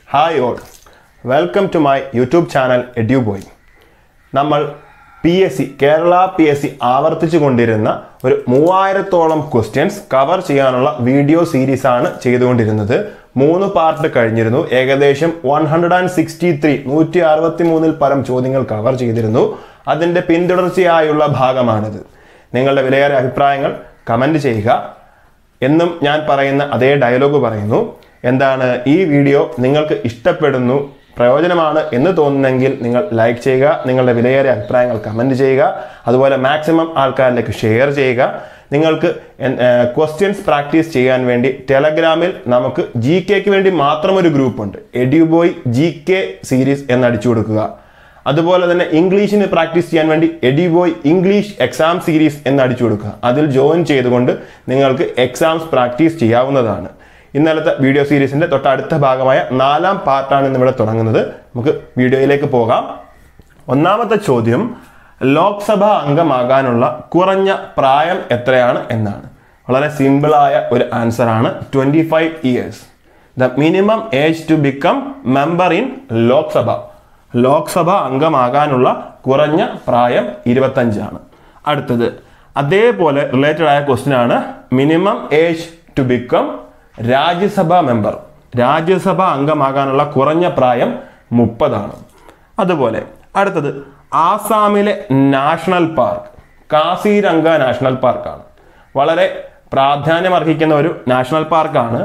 hi all welcome to my YouTube channel Eduboy നമ്മൾ P S C Kerala P S C ആവർത്തിച്ചു കൊണ്ടിരുന്ന ഒരു മൂവായിരത്തോളം ക്വസ്റ്റ്യൻസ് കവർ ചെയ്യാനുള്ള വീഡിയോ സീരീസ് ആണ് ചെയ്തുകൊണ്ടിരുന്നത് മൂന്ന് പാർട്ട് കഴിഞ്ഞിരുന്നു ഏകദേശം one hundred and sixty three നൂറ്റി അറുപത്തി മൂന്നിൽ പരം ചോദ്യങ്ങൾ കവർ ചെയ്തിരുന്നു അതിൻ്റെ പിന്തുടർച്ചയായുള്ള ഭാഗമാണിത് നിങ്ങളുടെ വിലയേറിയ അഭിപ്രായങ്ങൾ കമൻറ്റ് ചെയ്യുക എന്നും ഞാൻ പറയുന്ന അതേ ഡയലോഗ് പറയുന്നു എന്താണ് ഈ വീഡിയോ നിങ്ങൾക്ക് ഇഷ്ടപ്പെടുന്നു പ്രയോജനമാണ് എന്ന് തോന്നുന്നെങ്കിൽ നിങ്ങൾ ലൈക്ക് ചെയ്യുക നിങ്ങളുടെ വിലയേറിയ അഭിപ്രായങ്ങൾ കമൻറ്റ് ചെയ്യുക അതുപോലെ മാക്സിമം ആൾക്കാരിലേക്ക് ഷെയർ ചെയ്യുക നിങ്ങൾക്ക് ക്വസ്റ്റ്യൻസ് പ്രാക്ടീസ് ചെയ്യാൻ വേണ്ടി ടെലഗ്രാമിൽ നമുക്ക് ജി കെക്ക് വേണ്ടി മാത്രം ഒരു ഗ്രൂപ്പുണ്ട് എഡ്യൂബോയ് ജി കെ സീരീസ് എന്ന് അടിച്ചു കൊടുക്കുക അതുപോലെ തന്നെ ഇംഗ്ലീഷിന് പ്രാക്ടീസ് ചെയ്യാൻ വേണ്ടി എഡിബോയ് ഇംഗ്ലീഷ് എക്സാം സീരീസ് എന്ന് അടിച്ചു കൊടുക്കുക അതിൽ ജോയിൻ ചെയ്തുകൊണ്ട് നിങ്ങൾക്ക് എക്സാംസ് പ്രാക്ടീസ് ചെയ്യാവുന്നതാണ് ഇന്നലത്തെ വീഡിയോ സീരീസിന്റെ തൊട്ടടുത്ത ഭാഗമായ നാലാം പാർട്ടാണ് ഇന്നിവിടെ തുടങ്ങുന്നത് നമുക്ക് വീഡിയോയിലേക്ക് പോകാം ഒന്നാമത്തെ ചോദ്യം ലോക്സഭാ അംഗമാകാനുള്ള കുറഞ്ഞ പ്രായം എത്രയാണ് എന്നാണ് വളരെ സിമ്പിളായ ഒരു ആൻസർ ആണ് twenty five years the minimum age to become member in Lok Sabha Lok Sabha അംഗമാകാനുള്ള കുറഞ്ഞ പ്രായം ഇരുപത്തഞ്ചാണ് അടുത്തത് അതേപോലെ റിലേറ്റഡ് ആയ ക്വസ്റ്റ്യൻ ആണ് minimum age to become Rajya Sabha member Rajya Sabha അംഗമാകാനുള്ള കുറഞ്ഞ പ്രായം മുപ്പതാണ് അതുപോലെ അടുത്തത് ആസാമിലെ നാഷണൽ പാർക്ക് കാസിരംഗ നാഷണൽ പാർക്കാണ് വളരെ പ്രാധാന്യം അർഹിക്കുന്ന ഒരു നാഷണൽ പാർക്കാണ്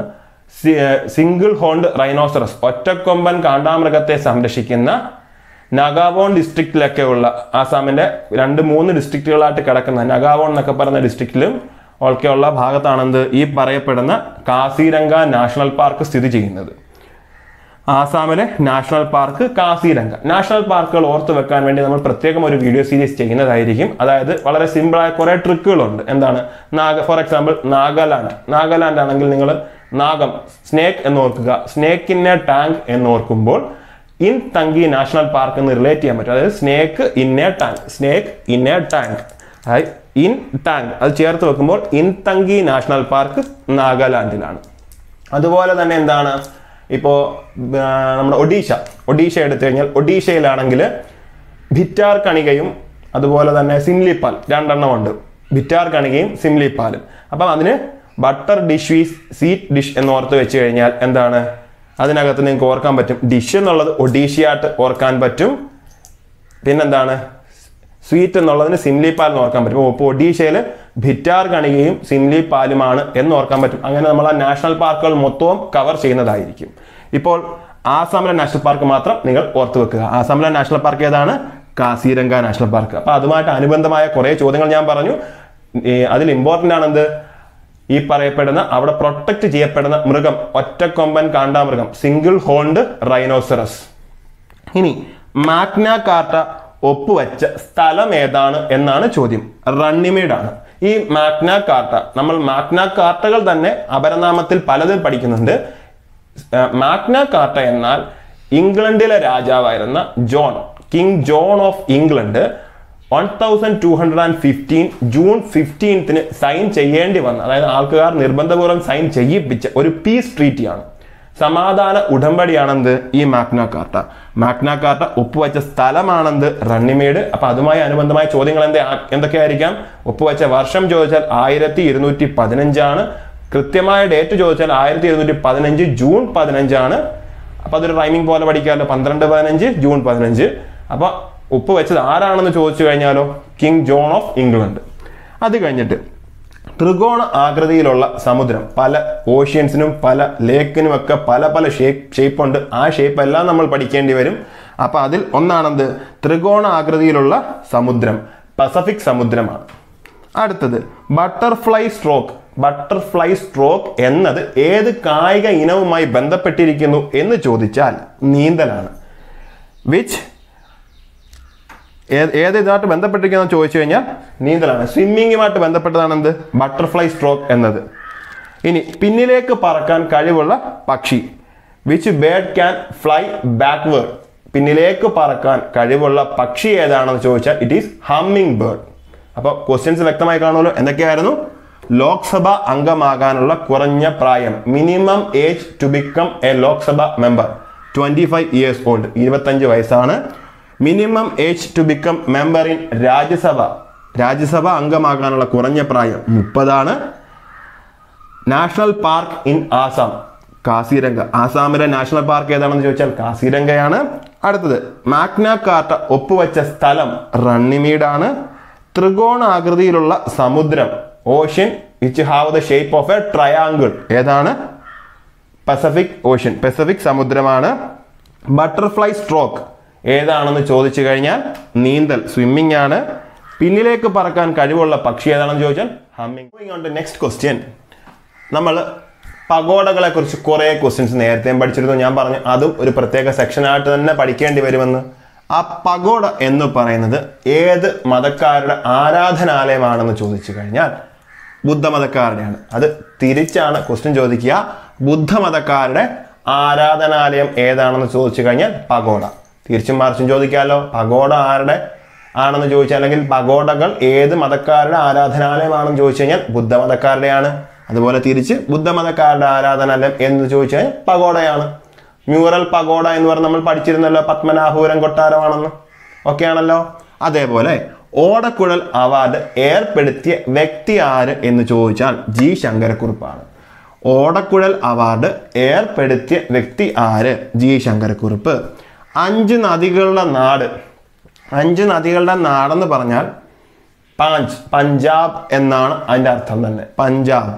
സിംഗിൾ ഹോണ്ട് റൈനോസറസ് ഒറ്റക്കൊമ്പൻ കാണ്ടാമൃഗത്തെ സംരക്ഷിക്കുന്ന നഗാവോൺ ഡിസ്ട്രിക്റ്റിലൊക്കെ ഉള്ള ആസാമിന്റെ രണ്ട് മൂന്ന് ഡിസ്ട്രിക്റ്റുകളായിട്ട് കിടക്കുന്ന നഗാവോൺ എന്നൊക്കെ പറയുന്ന ഡിസ്ട്രിക്റ്റിലും ഒക്കെയുള്ള ഭാഗത്താണെന്ത് ഈ പറയപ്പെടുന്ന കാസിരംഗ നാഷണൽ പാർക്ക് സ്ഥിതി ചെയ്യുന്നത് ആസാമിലെ നാഷണൽ പാർക്ക് കാസിരംഗ നാഷണൽ പാർക്കുകൾ ഓർത്ത് വെക്കാൻ വേണ്ടി നമ്മൾ പ്രത്യേകം ഒരു വീഡിയോ സീരീസ് ചെയ്യുന്നതായിരിക്കും അതായത് വളരെ സിമ്പിളായ കുറേ ട്രിക്കുകളുണ്ട് എന്താണ് നാഗ ഫോർ എക്സാമ്പിൾ നാഗാലാൻഡ് നാഗാലാൻഡ് ആണെങ്കിൽ നിങ്ങൾ നാഗം സ്നേക്ക് എന്ന് ഓർക്കുക സ്നേക്ക് ഇൻ എ ടാങ്ക് എന്ന് ഓർക്കുമ്പോൾ ഇൻ തങ്കി നാഷണൽ പാർക്ക് എന്ന് റിലേറ്റ് ചെയ്യാൻ പറ്റും അതായത് snake in a tank snake in a tank അതായത് ഇൻ ടാങ്ക് അത് ചേർത്ത് വെക്കുമ്പോൾ ഇൻ തങ്കി നാഷണൽ പാർക്ക് നാഗാലാൻഡിലാണ് അതുപോലെ തന്നെ എന്താണ് ഇപ്പോൾ നമ്മുടെ ഒഡീഷ ഒഡീഷ എടുത്തു കഴിഞ്ഞാൽ ഒഡീഷയിലാണെങ്കിൽ ഭിറ്റാർ കണികയും അതുപോലെ തന്നെ സിംലിപ്പാൽ രണ്ടെണ്ണം ഉണ്ട് ഭിറ്റാർ കണികയും സിംലിപ്പാലും അപ്പം അതിന് ബട്ടർ ഡിഷ് വീസ് സീറ്റ് ഡിഷ് എന്ന് ഓർത്ത് വെച്ച് കഴിഞ്ഞാൽ എന്താണ് അതിനകത്ത് നിങ്ങൾക്ക് ഓർക്കാൻ പറ്റും ഡിഷ് എന്നുള്ളത് ഒഡീഷയായിട്ട് ഓർക്കാൻ പറ്റും പിന്നെന്താണ് സ്വീറ്റ് എന്നുള്ളതിന് സിംലി പാൽ എന്ന് ഓർക്കാൻ പറ്റും ഇപ്പോൾ ഒഡീഷയിൽ ഭിറ്റാർ കണികയും സിംലി പാലുമാണ് എന്ന് ഓർക്കാൻ പറ്റും അങ്ങനെ നമ്മൾ ആ നാഷണൽ പാർക്കുകൾ മൊത്തവും കവർ ചെയ്യുന്നതായിരിക്കും ഇപ്പോൾ ആസാമിലെ നാഷണൽ പാർക്ക് മാത്രം നിങ്ങൾ ഓർത്തു വെക്കുക ആസാമിലെ നാഷണൽ പാർക്ക് ഏതാണ് കാസിരംഗ നാഷണൽ പാർക്ക് അപ്പോൾ അതുമായിട്ട് അനുബന്ധമായ കുറേ ചോദ്യങ്ങൾ ഞാൻ പറഞ്ഞു അതിൽ ഇമ്പോർട്ടൻ്റ് ആണെന്ത് ഈ പറയപ്പെടുന്ന അവിടെ പ്രൊട്ടക്ട് ചെയ്യപ്പെടുന്ന മൃഗം ഒറ്റക്കൊമ്പൻ കാണ്ടാമൃഗം സിംഗിൾ ഹോൾഡ് റൈനോസറസ് ഇനി മാഗ്ന കാർട്ട ഒപ്പുവെച്ച സ്ഥലം ഏതാണ് എന്നാണ് ചോദ്യം റണ്ണിമേഡാണ് ഈ മാഗ്ന കാർട്ട നമ്മൾ മാഗ്ന കാർട്ടകൾ തന്നെ അപരനാമത്തിൽ പലതും പഠിക്കുന്നുണ്ട് മാഗ്ന കാർട്ട എന്നാൽ ഇംഗ്ലണ്ടിലെ രാജാവായിരുന്ന John king John of England one thousand two hundred and fifteen June ഫിഫ്റ്റീൻത്തിന് സൈൻ ചെയ്യേണ്ടി വന്ന അതായത് ആൾക്കാർ നിർബന്ധപൂർവ്വം സൈൻ ചെയ്യിപ്പിച്ച ഒരു പീസ് ട്രീറ്റിയാണ് സമാധാന ഉടമ്പടിയാണെന്ത് ഈ മാഗ്ന കാർട്ട മാഗ്ന കാർട്ട ഒപ്പുവെച്ച സ്ഥലമാണെന്ത് റണ്ണിമേട് അപ്പൊ അതുമായി അനുബന്ധമായ ചോദ്യങ്ങൾ എന്ത് എന്തൊക്കെയായിരിക്കാം ഒപ്പുവെച്ച വർഷം ചോദിച്ചാൽ ആയിരത്തി ഇരുന്നൂറ്റി പതിനഞ്ചാണ് കൃത്യമായ ഡേറ്റ് ചോദിച്ചാൽ ആയിരത്തി ഇരുന്നൂറ്റി പതിനഞ്ച് ജൂൺ പതിനഞ്ചാണ് അപ്പൊ അതൊരു റൈമിംഗ് പോലെ പഠിക്കാമല്ലോ പന്ത്രണ്ട് പതിനഞ്ച് ജൂൺ പതിനഞ്ച് അപ്പൊ ഉപ്പ് വെച്ചത് ആരാണെന്ന് ചോദിച്ചു കഴിഞ്ഞാലോ കിങ് ജോൺ ഓഫ് ഇംഗ്ലണ്ട് അത് കഴിഞ്ഞിട്ട് ത്രികോണ ആകൃതിയിലുള്ള സമുദ്രം പല ഓഷ്യൻസിനും പല ലേക്കിനും ഒക്കെ പല പല ഷേപ്പ് ഷേപ്പ് ഉണ്ട് ആ ഷേപ്പ് എല്ലാം നമ്മൾ പഠിക്കേണ്ടി വരും അപ്പൊ അതിൽ ഒന്നാണെന്ത് ത്രികോണ ആകൃതിയിലുള്ള സമുദ്രം പസഫിക് സമുദ്രമാണ് അടുത്തത് ബട്ടർഫ്ലൈ സ്ട്രോക്ക് ബട്ടർഫ്ലൈ സ്ട്രോക്ക് എന്നത് ഏത് കായിക ഇനവുമായി ബന്ധപ്പെട്ടിരിക്കുന്നു എന്ന് ചോദിച്ചാൽ നീന്തലാണ് വിച്ച് ഏത് ഇതുമായിട്ട് ബന്ധപ്പെട്ടിരിക്കുന്ന ചോദിച്ചു കഴിഞ്ഞാൽ നീന്തലാണ് സ്വിമ്മിങ്ങുമായിട്ട് ബന്ധപ്പെട്ടതാണ് എന്ത് ബട്ടർഫ്ലൈ സ്ട്രോക്ക് എന്നത് ഇനി പിന്നിലേക്ക് പറക്കാൻ കഴിവുള്ള പക്ഷി which bird can fly backward പിന്നിലേക്ക് പറക്കാൻ കഴിവുള്ള പക്ഷി ഏതാണെന്ന് ചോദിച്ചാൽ ഇറ്റ് ഈസ് ഹമ്മിങ് ബേർഡ് അപ്പോൾ ക്വസ്റ്റ്യൻസ് വ്യക്തമായി കാണുമല്ലോ എന്തൊക്കെയായിരുന്നു ലോക്സഭ അംഗമാകാനുള്ള കുറഞ്ഞ പ്രായം minimum age to become a Lok Sabha member twenty five years old ഇരുപത്തഞ്ച് വയസ്സാണ് minimum age to become member in Rajya Sabha Rajya Sabha അംഗമാകാനുള്ള കുറഞ്ഞ പ്രായം മുപ്പതാണ് national park in Assam Kaziranga ആസാമിലെ നാഷണൽ പാർക്ക് ഏതാണെന്ന് ചോദിച്ചാൽ കാസിരംഗയാണ് അടുത്തത് മാഗ്ന കാർട്ട ഒപ്പുവെച്ച സ്ഥലം റണ്ണിമീഡാണ് ത്രികോണാകൃതിയിലുള്ള സമുദ്രം ocean which have the shape of a triangle ഏതാണ് പസഫിക് ഓഷ്യൻ പസഫിക് സമുദ്രമാണ് ബട്ടർഫ്ലൈ സ്ട്രോക്ക് ഏതാണെന്ന് ചോദിച്ചു കഴിഞ്ഞാൽ നീന്തൽ സ്വിമ്മിംഗ് ആണ് പിന്നിലേക്ക് പറക്കാൻ കഴിവുള്ള പക്ഷി ഏതാണെന്ന് ചോദിച്ചാൽ ഹമ്മിങ് ഓൺ നെക്സ്റ്റ് ക്വസ്റ്റ്യൻ നമ്മൾ പഗോഡകളെ കുറിച്ച് കുറേ ക്വസ്റ്റ്യൻസ് നേരത്തെയും പഠിച്ചിരുന്നു ഞാൻ പറഞ്ഞു അതും ഒരു പ്രത്യേക സെക്ഷനായിട്ട് തന്നെ പഠിക്കേണ്ടി വരുമെന്ന് ആ പഗോഡ എന്ന് പറയുന്നത് ഏത് മതക്കാരുടെ ആരാധനാലയമാണെന്ന് ചോദിച്ചു കഴിഞ്ഞാൽ ബുദ്ധമതക്കാരുടെയാണ് അത് തിരിച്ചാണ് ക്വസ്റ്റ്യൻ ചോദിക്കുക ബുദ്ധമതക്കാരുടെ ആരാധനാലയം ഏതാണെന്ന് ചോദിച്ചു കഴിഞ്ഞാൽ പഗോഡ തിരിച്ചും മറിച്ചും ചോദിക്കാമല്ലോ പഗോഡ ആരുടെ ആണെന്ന് ചോദിച്ചാൽ അല്ലെങ്കിൽ പഗോഡകൾ ഏത് മതക്കാരുടെ ആരാധനാലയമാണെന്ന് ചോദിച്ചു കഴിഞ്ഞാൽ ബുദ്ധമതക്കാരുടെയാണ് അതുപോലെ തിരിച്ച് ബുദ്ധമതക്കാരുടെ ആരാധനാലയം എന്ന് ചോദിച്ചു കഴിഞ്ഞാൽ പഗോഡയാണ് മ്യൂറൽ പഗോഡ എന്ന് പറഞ്ഞ് നമ്മൾ പഠിച്ചിരുന്നല്ലോ പത്മനാഭപുരം കൊട്ടാരമാണെന്ന് ഒക്കെയാണല്ലോ അതേപോലെ ഓടക്കുഴൽ അവാർഡ് ഏർപ്പെടുത്തിയ വ്യക്തി ആര് എന്ന് ചോദിച്ചാൽ ജി ശങ്കരക്കുറുപ്പാണ് ഓടക്കുഴൽ അവാർഡ് ഏർപ്പെടുത്തിയ വ്യക്തി ആര് ജി ശങ്കരക്കുറുപ്പ് അഞ്ച് നദികളുടെ നാട് അഞ്ച് നദികളുടെ നാടെന്ന് പറഞ്ഞാൽ പാഞ്ച് പഞ്ചാബ് എന്നാണ് അതിൻ്റെ അർത്ഥം തന്നെ പഞ്ചാബ്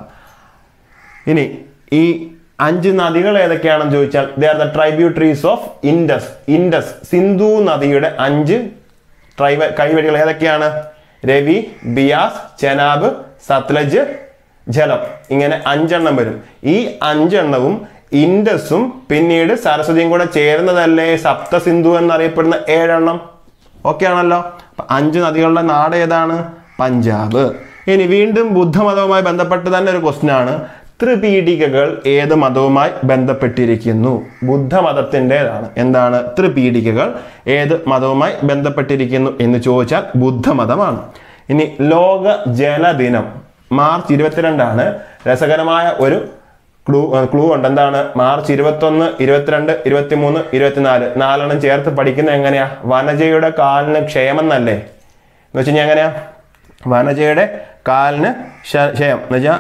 ഇനി ഈ അഞ്ച് നദികൾ ഏതൊക്കെയാണെന്ന് ചോദിച്ചാൽ they are the tributaries of Indus Indus Sindhu നദിയുടെ അഞ്ച് ട്രൈബ കൈവഴികൾ ഏതൊക്കെയാണ് രവി ബിയാസ് ചെനാബ് സത്ലജ് ജലം ഇങ്ങനെ അഞ്ചെണ്ണം വരും ഈ അഞ്ചെണ്ണവും ഇൻഡസും പിന്നീട് സരസ്വതിയും കൂടെ ചേരുന്നതല്ലേ സപ്തസിന്ധു എന്നറിയപ്പെടുന്ന ഏഴെണ്ണം ഓക്കെ ആണല്ലോ അപ്പൊ അഞ്ച് നദികളുടെ നാട് ഏതാണ് പഞ്ചാബ് ഇനി വീണ്ടും ബുദ്ധമതവുമായി ബന്ധപ്പെട്ട് തന്നെ ഒരു ക്വസ്റ്റ്യൻ ആണ് ത്രിപീഡികകൾ ഏത് മതവുമായി ബന്ധപ്പെട്ടിരിക്കുന്നു ബുദ്ധമതത്തിൻ്റെതാണ് എന്താണ് ത്രിപീഡികകൾ ഏത് മതവുമായി ബന്ധപ്പെട്ടിരിക്കുന്നു എന്ന് ചോദിച്ചാൽ ബുദ്ധമതമാണ് ഇനി ലോക ജലദിനം മാർച്ച് ഇരുപത്തിരണ്ടാണ് രസകരമായ ഒരു ക്ലൂ ക്ലൂ ഉണ്ട് എന്താണ് മാർച്ച് ഇരുപത്തൊന്ന് ഇരുപത്തിരണ്ട് ഇരുപത്തിമൂന്ന് ഇരുപത്തിനാല് നാലെണ്ണം ചേർത്ത് പഠിക്കുന്നത് എങ്ങനെയാ വനജയുടെ കാലിന് ക്ഷയമെന്നല്ലേ എന്ന് വെച്ച് കഴിഞ്ഞാൽ എങ്ങനെയാ വനജയുടെ കാലിന് ക്ഷ- ക്ഷയം എന്ന് വെച്ചാൽ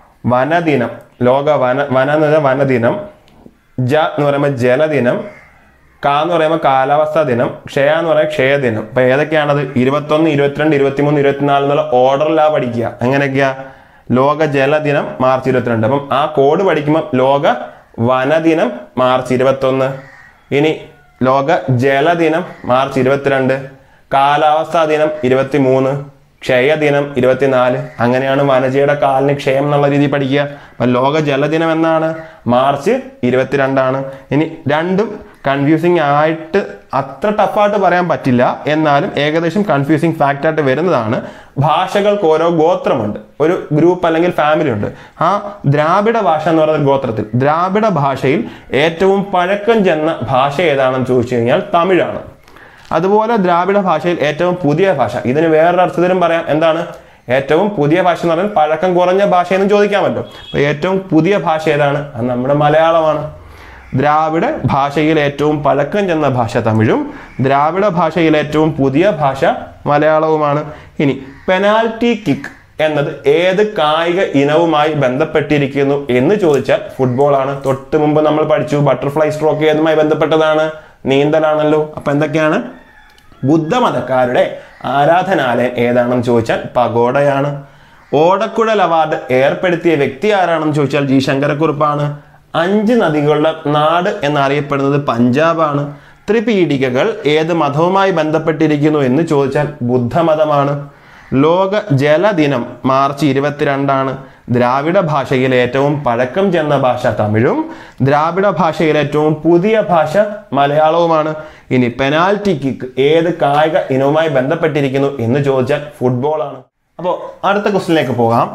വനദിനം ലോക വന വന എന്ന് പറഞ്ഞാൽ വനദിനം ജ എന്ന് പറയുമ്പോൾ ജലദിനം കാ എന്ന് പറയുമ്പോൾ കാലാവസ്ഥാ ദിനം ക്ഷയ എന്ന് പറയുമ്പോൾ ക്ഷയദിനം അപ്പൊ ഏതൊക്കെയാണത് ഇരുപത്തൊന്ന് ഇരുപത്തിരണ്ട് ഇരുപത്തിമൂന്ന് ഇരുപത്തിനാല് എന്നുള്ള ഓർഡറിലാ പഠിക്കുക എങ്ങനെയൊക്കെയാ ലോക ജലദിനം മാർച്ച് ഇരുപത്തിരണ്ട് അപ്പം ആ കോഡ് പഠിക്കുമ്പോൾ ലോക വനദിനം മാർച്ച് ഇരുപത്തൊന്ന് ഇനി ലോക ജലദിനം മാർച്ച് ഇരുപത്തിരണ്ട് കാലാവസ്ഥാ ദിനം ഇരുപത്തി മൂന്ന് ക്ഷയദിനം ഇരുപത്തിനാല് അങ്ങനെയാണ് വനജയുടെ കാലിന് ക്ഷയം എന്നുള്ള രീതി പഠിക്കുക അപ്പം ലോക ജലദിനം എന്നാണ് മാർച്ച് ഇരുപത്തിരണ്ടാണ് ഇനി രണ്ടും കൺഫ്യൂസിങ് ആയിട്ട് അത്ര ടഫായിട്ട് പറയാൻ പറ്റില്ല എന്നാലും ഏകദേശം കൺഫ്യൂസിങ് ഫാക്റ്റായിട്ട് വരുന്നതാണ് ഭാഷകൾക്ക് ഓരോ ഗോത്രമുണ്ട് ഒരു ഗ്രൂപ്പ് അല്ലെങ്കിൽ ഫാമിലി ഉണ്ട് ആ ദ്രാവിഡ ഭാഷ എന്ന് പറയുന്ന ഗോത്രത്തിൽ ദ്രാവിഡ ഭാഷയിൽ ഏറ്റവും പഴക്കം ചെന്ന ഭാഷ ഏതാണെന്ന് ചോദിച്ചു കഴിഞ്ഞാൽ തമിഴാണ് അതുപോലെ ദ്രാവിഡ ഭാഷയിൽ ഏറ്റവും പുതിയ ഭാഷ ഇതിന് വേറൊരു അർത്ഥത്തിലും പറയാം എന്താണ് ഏറ്റവും പുതിയ ഭാഷ എന്ന് പറഞ്ഞാൽ പഴക്കം കുറഞ്ഞ ഭാഷ എന്ന് ചോദിക്കാമല്ലോ അപ്പൊ ഏറ്റവും പുതിയ ഭാഷ ഏതാണ് അത് നമ്മുടെ മലയാളമാണ് ദ്രാവിഡ ഭാഷയിൽ ഏറ്റവും പഴക്കം ചെന്ന ഭാഷ തമിഴും ദ്രാവിഡ ഭാഷയിൽ ഏറ്റവും പുതിയ ഭാഷ മലയാളവുമാണ് ഇനി പെനാൽറ്റി കിക്ക് എന്നത് ഏത് കായിക ഇനവുമായി ബന്ധപ്പെട്ടിരിക്കുന്നു എന്ന് ചോദിച്ചാൽ ഫുട്ബോളാണ് തൊട്ട് മുമ്പ് നമ്മൾ പഠിച്ചു ബട്ടർഫ്ലൈ സ്ട്രോക്ക് ഏതുമായി ബന്ധപ്പെട്ടതാണ് നീന്തലാണല്ലോ അപ്പൊ എന്തൊക്കെയാണ് ബുദ്ധമതക്കാരുടെ ആരാധനാലയം ഏതാണെന്ന് ചോദിച്ചാൽ പഗോഡയാണ് ഓടക്കുഴൽ അവാർഡ് ഏർപ്പെടുത്തിയ വ്യക്തി ആരാണെന്ന് ചോദിച്ചാൽ ജി ശങ്കരക്കുറുപ്പാണ് അഞ്ച് നദികളുടെ നാട് എന്നറിയപ്പെടുന്നത് പഞ്ചാബാണ് ത്രിപീഡികകൾ ഏത് മതവുമായി ബന്ധപ്പെട്ടിരിക്കുന്നു എന്ന് ചോദിച്ചാൽ ബുദ്ധമതമാണ് ലോക ജലദിനം മാർച്ച് ഇരുപത്തിരണ്ടാണ് ദ്രാവിഡ ഭാഷയിൽ ഏറ്റവും പഴക്കം ചെന്ന ഭാഷ തമിഴും ദ്രാവിഡ ഭാഷയിൽ ഏറ്റവും പുതിയ ഭാഷ മലയാളവുമാണ് ഇനി പെനാൽറ്റി കിക്ക് ഏത് കായിക ഇനവുമായി ബന്ധപ്പെട്ടിരിക്കുന്നു എന്ന് ചോദിച്ചാൽ ഫുട്ബോളാണ് അപ്പോൾ അടുത്ത ക്വസ്റ്റിനിലേക്ക് പോകാം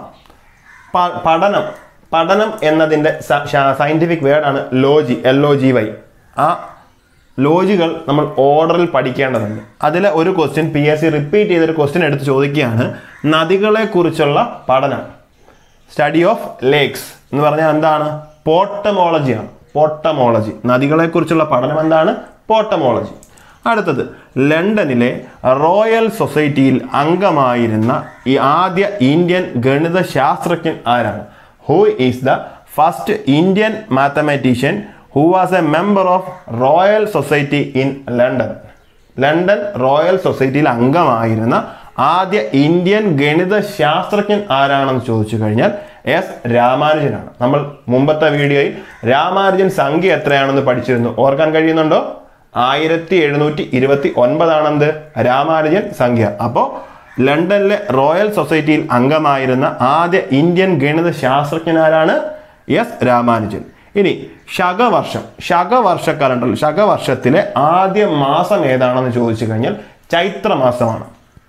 പ- പഠനം പഠനം എന്നതിൻ്റെ സയൻറ്റിഫിക് വേർഡാണ് logy L O G Y ആ ലോജികൾ നമ്മൾ ഓർഡറിൽ പഠിക്കേണ്ടതുണ്ട് അതിലെ ഒരു question P S C repeat ചെയ്തൊരു ക്വസ്റ്റ്യൻ എടുത്ത് ചോദിക്കുകയാണ് നദികളെക്കുറിച്ചുള്ള പഠനം സ്റ്റഡി ഓഫ് ലേക്സ് എന്ന് പറഞ്ഞാൽ എന്താണ് പോട്ടമോളജിയാണ് പോട്ടമോളജി നദികളെക്കുറിച്ചുള്ള പഠനം എന്താണ് പോട്ടമോളജി അടുത്തത് ലണ്ടനിലെ റോയൽ സൊസൈറ്റിയിൽ അംഗമായിരുന്ന ഈ ആദ്യ ഇന്ത്യൻ ഗണിത ശാസ്ത്രജ്ഞൻ ആരാണ് who is the first Indian mathematician who was a member of Royal Society in London London Royal സൊസൈറ്റിയിൽ അംഗമായിരുന്ന ആദ്യ ഇന്ത്യൻ ഗണിത ശാസ്ത്രജ്ഞൻ ആരാണെന്ന് ചോദിച്ചു കഴിഞ്ഞാൽ എസ് രാമാനുജനാണ് നമ്മൾ മുമ്പത്തെ വീഡിയോയിൽ രാമാനുജൻ സംഖ്യ എത്രയാണെന്ന് പഠിച്ചിരുന്നു ഓർക്കാൻ കഴിയുന്നുണ്ടോ ആയിരത്തി എഴുന്നൂറ്റി ഇരുപത്തി ഒൻപതാണെന്ത് രാമാനുജൻ സംഖ്യ അപ്പോൾ ലണ്ടനിലെ റോയൽ സൊസൈറ്റിയിൽ അംഗമായിരുന്ന ആദ്യ ഇന്ത്യൻ ഗണിത ശാസ്ത്രജ്ഞനാരാണ് എസ് രാമാനുജൻ ഇനി ശകവർഷം ശകവർഷ കലണ്ടറിൽ ശകവർഷത്തിലെ ആദ്യ മാസം ഏതാണെന്ന് ചോദിച്ചു കഴിഞ്ഞാൽ ചൈത്രമാസമാണ്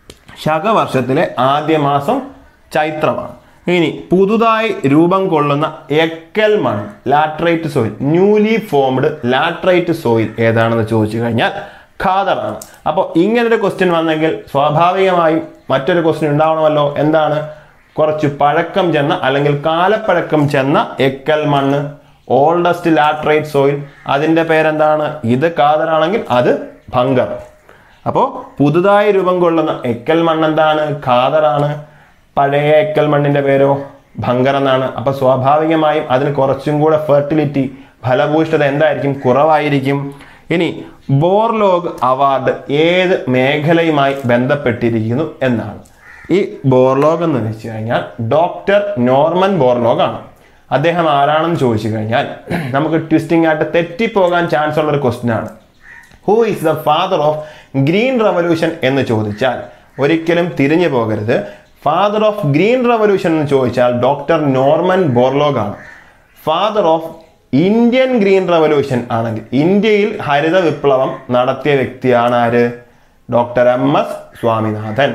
ശകവർഷത്തിലെ ആദ്യ മാസം ചൈത്രമാണ് ഇനി പുതുതായി രൂപം കൊള്ളുന്ന എക്കൽ മണ്ണ് laterite soil newly formed laterite soil ഏതാണെന്ന് ചോദിച്ചു കഴിഞ്ഞാൽ ഖാദറാണ് അപ്പോൾ ഇങ്ങനൊരു ക്വസ്റ്റ്യൻ വന്നെങ്കിൽ സ്വാഭാവികമായും മറ്റൊരു ക്വസ്റ്റ്യൻ ഉണ്ടാവണമല്ലോ എന്താണ് കുറച്ച് പഴക്കം ചെന്ന അല്ലെങ്കിൽ കാലപ്പഴക്കം ചെന്ന എക്കൽ മണ്ണ് ഓൾഡസ്റ്റ് ലാട്രൈറ്റ് സോയിൽ അതിൻ്റെ പേരെന്താണ് ഇത് ഖാദറാണെങ്കിൽ അത് ഭങ്കർ അപ്പോൾ പുതുതായി രൂപം കൊള്ളുന്ന എക്കൽ മണ്ണ് എന്താണ് ഖാദറാണ് പഴയ എക്കൽ മണ്ണിന്റെ പേരോ ഭങ്കർ എന്നാണ് അപ്പൊ സ്വാഭാവികമായും അതിന് കുറച്ചും കൂടെ ഫെർട്ടിലിറ്റി ഫലഭൂയിഷ്ഠത എന്തായിരിക്കും കുറവായിരിക്കും ഇനി ബോർലോഗ് അവാർഡ് ഏത് മേഖലയുമായി ബന്ധപ്പെട്ടിരിക്കുന്നു എന്നാണ് ഈ ബോർലോഗ് എന്ന് വെച്ച് കഴിഞ്ഞാൽ ഡോക്ടർ നോർമൻ ബോർലോഗ് ആണ് അദ്ദേഹം ആരാണെന്ന് ചോദിച്ചു കഴിഞ്ഞാൽ നമുക്ക് ട്വിസ്റ്റിംഗ് ആയിട്ട് തെറ്റിപ്പോകാൻ ചാൻസ് ഉള്ള ഒരു ക്വസ്റ്റ്യൻ ആണ് who is the father of green revolution എന്ന് ചോദിച്ചാൽ ഒരിക്കലും തിരിഞ്ഞു പോകരുത് ഫാദർ ഓഫ് ഗ്രീൻ റവല്യൂഷൻ എന്ന് ചോദിച്ചാൽ ഡോക്ടർ നോർമൻ ബോർലോഗ് ആണ് father of Indian green revolution ആണെങ്കിൽ ഇന്ത്യയിൽ ഹരിത വിപ്ലവം നടത്തിയ വ്യക്തിയാണ് ആര് doctor M S Swaminathan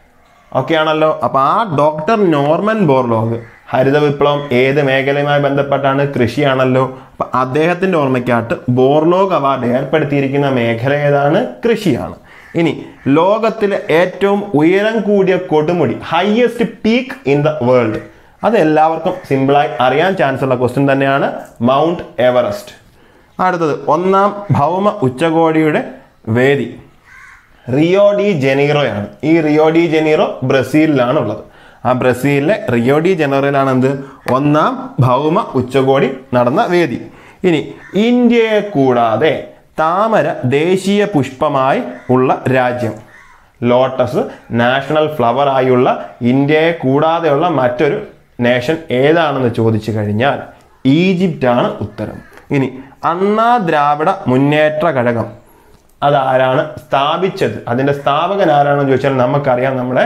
okay ആണല്ലോ അപ്പൊ ആ ഡോക്ടർ നോർമൻ ബോർലോഗ് ഹരിത വിപ്ലവം ഏത് മേഖലയുമായി ബന്ധപ്പെട്ടാണ് കൃഷിയാണല്ലോ അപ്പൊ അദ്ദേഹത്തിന്റെ ഓർമ്മയ്ക്കായിട്ട് ബോർലോഗ് അവാർഡ് ഏർപ്പെടുത്തിയിരിക്കുന്ന മേഖല ഏതാണ് കൃഷിയാണ് ഇനി ലോകത്തിലെ ഏറ്റവും ഉയരം കൂടിയ കൊടുമുടി highest peak in the world അത് എല്ലാവർക്കും സിമ്പിളായി അറിയാൻ ചാൻസ് ഉള്ള ക്വസ്റ്റ്യൻ തന്നെയാണ് മൗണ്ട് എവറസ്റ്റ് അടുത്തത് ഒന്നാം ഭൗമ ഉച്ചകോടിയുടെ വേദി റിയോ ഡി ജനീറോയാണ് ഈ റിയോ ഡി ജനീറോ ബ്രസീലിലാണ് ഉള്ളത് ആ ബ്രസീലിലെ റിയോ ഡി ജനീറോയിലാണ് എന്ത് ഒന്നാം ഭൗമ ഉച്ചകോടി നടന്ന വേദി ഇനി ഇന്ത്യയെ കൂടാതെ താമര ദേശീയ പുഷ്പമായി ഉള്ള രാജ്യം ലോട്ടസ് നാഷണൽ ഫ്ലവർ ആയുള്ള ഇന്ത്യയെ കൂടാതെയുള്ള മറ്റൊരു നേഷൻ ഏതാണെന്ന് ചോദിച്ചു കഴിഞ്ഞാൽ ഈജിപ്റ്റാണ് ഉത്തരം ഇനി അണ്ണാ ദ്രാവിഡ മുന്നേറ്റ ഘടകം അതാരാണ് സ്ഥാപിച്ചത് അതിന്റെ സ്ഥാപകൻ ആരാണെന്ന് ചോദിച്ചാൽ നമുക്കറിയാം നമ്മുടെ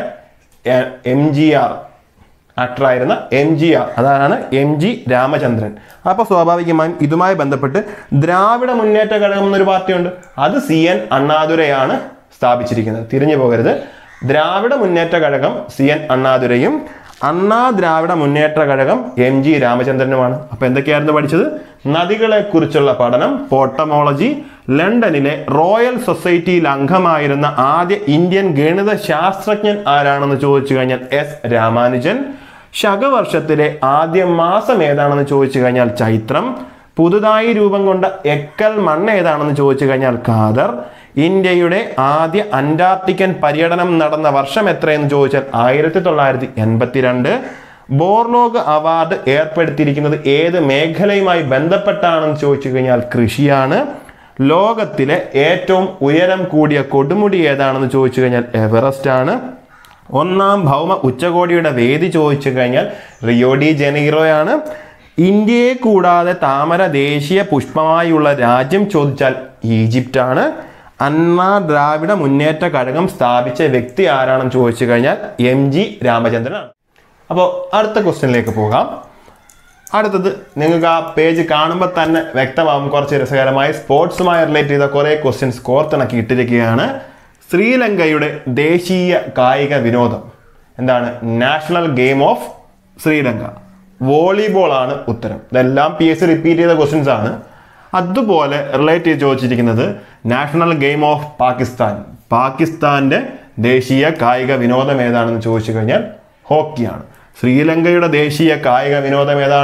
എം ജി ആർ ആക്ടറായിരുന്ന എം ജി ആർ അതാണ് എം ജി രാമചന്ദ്രൻ അപ്പോൾ സ്വാഭാവികമായും ഇതുമായി ബന്ധപ്പെട്ട് ദ്രാവിഡ മുന്നേറ്റ ഘടകം എന്നൊരു പാർട്ടിയുണ്ട് അത് സി എൻ അണ്ണാദുരയാണ് സ്ഥാപിച്ചിരിക്കുന്നത് തിരിഞ്ഞു പോകരുത് ദ്രാവിഡ മുന്നേറ്റ ഘടകം സി എൻ അണ്ണാദുരയും അണ്ണാ ദ്രാവിഡ മുന്നേറ്റ ഘടകം എം ജി രാമചന്ദ്രനുമാണ് അപ്പൊ എന്തൊക്കെയായിരുന്നു പഠിച്ചത് നദികളെ കുറിച്ചുള്ള പഠനം പോട്ടമോളജി ലണ്ടനിലെ റോയൽ സൊസൈറ്റിയിൽ അംഗമായിരുന്ന ആദ്യ ഇന്ത്യൻ ഗണിത ശാസ്ത്രജ്ഞൻ ആരാണെന്ന് ചോദിച്ചു കഴിഞ്ഞാൽ എസ് രാമാനുജൻ ശകവർഷത്തിലെ ആദ്യ മാസം ഏതാണെന്ന് ചോദിച്ചു കഴിഞ്ഞാൽ ചൈത്രം പുതുതായി രൂപം കൊണ്ട എക്കൽ മണ്ണ് ഏതാണെന്ന് ചോദിച്ചു കഴിഞ്ഞാൽ ഖാദർ ഇന്ത്യയുടെ ആദ്യ അന്റാർട്ടിക്കൻ പര്യടനം നടന്ന വർഷം എത്രയെന്ന് ചോദിച്ചാൽ ആയിരത്തി തൊള്ളായിരത്തി എൺപത്തിരണ്ട് ബോർലോഗ് അവാർഡ് ഏർപ്പെടുത്തിയിരിക്കുന്നത് ഏത് മേഖലയുമായി ബന്ധപ്പെട്ടാണെന്ന് ചോദിച്ചു കഴിഞ്ഞാൽ കൃഷിയാണ് ലോകത്തിലെ ഏറ്റവും ഉയരം കൂടിയ കൊടുമുടി ഏതാണെന്ന് ചോദിച്ചു കഴിഞ്ഞാൽ എവറസ്റ്റ് ആണ് ഒന്നാം ഭൗമ ഉച്ചകോടിയുടെ വേദി ചോദിച്ചു കഴിഞ്ഞാൽ റിയോ ഡി ജനീറോയാണ് ഇന്ത്യയെ കൂടാതെ താമര ദേശീയ പുഷ്പമായുള്ള രാജ്യം ചോദിച്ചാൽ ഈജിപ്റ്റാണ് അണ്ണാ ദ്രാവിഡ മുന്നേറ്റ ഘടകം സ്ഥാപിച്ച വ്യക്തി ആരാണെന്ന് ചോദിച്ചു കഴിഞ്ഞാൽ എം ജി രാമചന്ദ്രനാണ് അപ്പോൾ അടുത്ത ക്വസ്റ്റ്യനിലേക്ക് പോകാം അടുത്തത് നിങ്ങൾക്ക് ആ പേജ് കാണുമ്പോൾ തന്നെ വ്യക്തമാകും കുറച്ച് രസകരമായി സ്പോർട്സുമായി റിലേറ്റ് ചെയ്ത കുറേ ക്വസ്റ്റ്യൻസ് കോർത്തിണക്കി ഇട്ടിരിക്കുകയാണ് ശ്രീലങ്കയുടെ ദേശീയ കായിക വിനോദം എന്താണ് national game of Sri Lanka volleyball ആണ് ഉത്തരം ഇതെല്ലാം പി എസ് സി റിപ്പീറ്റ് ചെയ്ത ക്വസ്റ്റ്യൻസ് ആണ് അതുപോലെ റിലേറ്റ് ചെയ്ത് ചോദിച്ചിരിക്കുന്നത് നാഷണൽ ഗെയിം ഓഫ് പാകിസ്ഥാൻ പാകിസ്ഥാന്റെ ദേശീയ കായിക വിനോദം ഏതാണെന്ന് ചോദിച്ചു കഴിഞ്ഞാൽ ഹോക്കിയാണ് ശ്രീലങ്കയുടെ ദേശീയ കായിക വിനോദം ഏതാണ്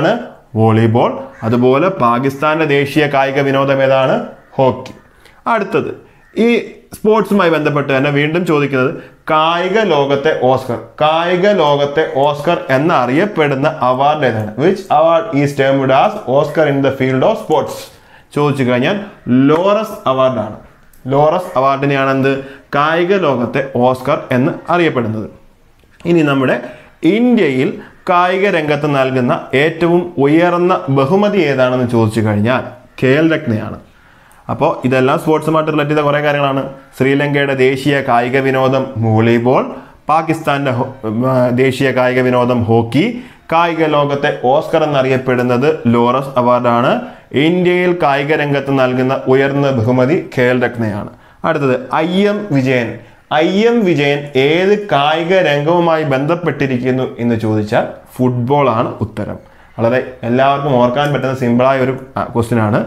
വോളിബോൾ അതുപോലെ പാകിസ്ഥാന്റെ ദേശീയ കായിക വിനോദം ഏതാണ് ഹോക്കി അടുത്തത് ഈ സ്പോർട്സുമായി ബന്ധപ്പെട്ട് തന്നെ വീണ്ടും ചോദിക്കുന്നത് കായിക ലോകത്തെ ഓസ്കർ കായിക ലോകത്തെ ഓസ്കർ എന്നറിയപ്പെടുന്ന അവാർഡ് ഏതാണ് which award is termed as Oscar in the field of sports ചോദിച്ചു കഴിഞ്ഞാൽ ലോറസ് അവാർഡാണ് ലോറസ് അവാർഡിനെയാണ് എന്ത് കായിക ലോകത്തെ ഓസ്കർ എന്ന് അറിയപ്പെടുന്നത് ഇനി നമ്മുടെ ഇന്ത്യയിൽ കായിക രംഗത്ത് നൽകുന്ന ഏറ്റവും ഉയർന്ന ബഹുമതി ഏതാണെന്ന് ചോദിച്ചു കഴിഞ്ഞാൽ ഖേൽ രത്നയാണ് അപ്പോൾ ഇതെല്ലാം സ്പോർട്സുമായിട്ട് റിലേറ്റ് ചെയ്ത കുറേ കാര്യങ്ങളാണ് ശ്രീലങ്കയുടെ ദേശീയ കായിക വിനോദം വോളിബോൾ പാകിസ്ഥാന്റെ ഹോ- ഉം, ആ, ദേശീയ കായിക വിനോദം ഹോക്കി കായിക ലോകത്തെ ഓസ്കർ എന്നറിയപ്പെടുന്നത് ലോറസ് അവാർഡാണ് ഇന്ത്യയിൽ കായിക രംഗത്ത് നൽകുന്ന ഉയർന്ന ബഹുമതി ഖേൽ രത്നയാണ് അടുത്തത് I M Vijayan I M Vijayan ഏത് കായിക രംഗവുമായി ബന്ധപ്പെട്ടിരിക്കുന്നു എന്ന് ചോദിച്ചാൽ ഫുട്ബോൾ ആണ് ഉത്തരം വളരെ എല്ലാവർക്കും ഓർക്കാൻ പറ്റുന്ന സിമ്പിളായ ഒരു ക്വസ്റ്റ്യൻ ആണ്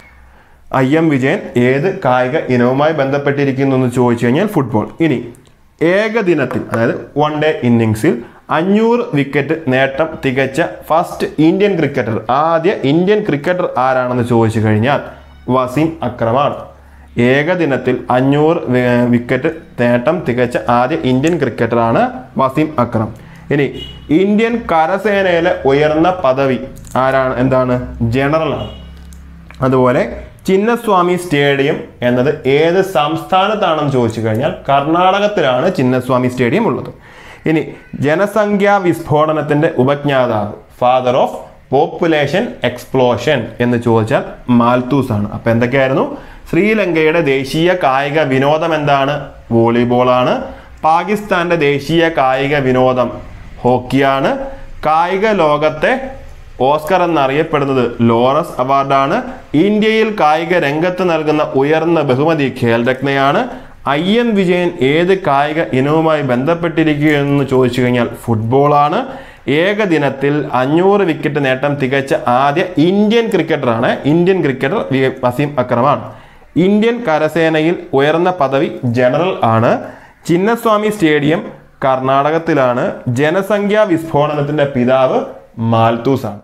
ഐ എം വിജയൻ ഏത് കായിക ഇനവുമായി ബന്ധപ്പെട്ടിരിക്കുന്നു എന്ന് ചോദിച്ചു കഴിഞ്ഞാൽ ഫുട്ബോൾ ഇനി ഏകദിനത്തിൽ അതായത് വൺ ഡേ ഇന്നിങ്സിൽ അഞ്ഞൂറ് വിക്കറ്റ് നേട്ടം തികച്ച ഫസ്റ്റ് ഇന്ത്യൻ ക്രിക്കറ്റർ ആദ്യ ഇന്ത്യൻ ക്രിക്കറ്റർ ആരാണെന്ന് ചോദിച്ചു കഴിഞ്ഞാൽ വസീം അക്രമാണ് ഏകദിനത്തിൽ അഞ്ഞൂറ് വി- വിക്കറ്റ് നേട്ടം തികച്ച ആദ്യ ഇന്ത്യൻ ക്രിക്കറ്ററാണ് വസീം അക്രം ഇനി ഇന്ത്യൻ കരസേനയിലെ ഉയർന്ന പദവി ആരാണ് എന്താണ് ജനറലാണ് അതുപോലെ ചിന്നസ്വാമി സ്റ്റേഡിയം എന്നത് ഏത് സംസ്ഥാനത്താണെന്ന് ചോദിച്ചു കഴിഞ്ഞാൽ കർണാടകത്തിലാണ് ചിന്നസ്വാമി സ്റ്റേഡിയം ഉള്ളത് ഇനി ജനസംഖ്യാ വിസ്ഫോടനത്തിന്റെ ഉപജ്ഞാതാവ് ഫാദർ ഓഫ് പോപ്പുലേഷൻ എക്സ്പ്ലോഷൻ എന്ന് ചോദിച്ചാൽ മാൽത്തൂസ് ആണ് അപ്പൊ എന്തൊക്കെയായിരുന്നു ശ്രീലങ്കയുടെ ദേശീയ കായിക വിനോദം എന്താണ് വോളിബോളാണ് പാകിസ്ഥാന്റെ ദേശീയ കായിക വിനോദം ഹോക്കിയാണ് കായിക ലോകത്തെ ഓസ്കർ എന്നറിയപ്പെടുന്നത് ലോറസ് അവാർഡാണ് ഇന്ത്യയിൽ കായിക രംഗത്ത് നൽകുന്ന ഉയർന്ന ബഹുമതി ഖേൽ രത്നയാണ് ഐ എം വിജയൻ ഏത് കായിക ഇനവുമായി ബന്ധപ്പെട്ടിരിക്കുകയെന്ന് ചോദിച്ചു കഴിഞ്ഞാൽ ഫുട്ബോളാണ് ഏകദിനത്തിൽ അഞ്ഞൂറ് വിക്കറ്റ് നേട്ടം തികച്ച ആദ്യ ഇന്ത്യൻ ക്രിക്കറ്ററാണ് ഇന്ത്യൻ ക്രിക്കറ്റർ വി- വസീം അക്രമാണ് ഇന്ത്യൻ കരസേനയിൽ ഉയർന്ന പദവി ജനറൽ ആണ് ചിന്നസ്വാമി സ്റ്റേഡിയം കർണാടകത്തിലാണ് ജനസംഖ്യാ വിസ്ഫോടനത്തിന്റെ പിതാവ് മാൽത്തൂസ് ആണ്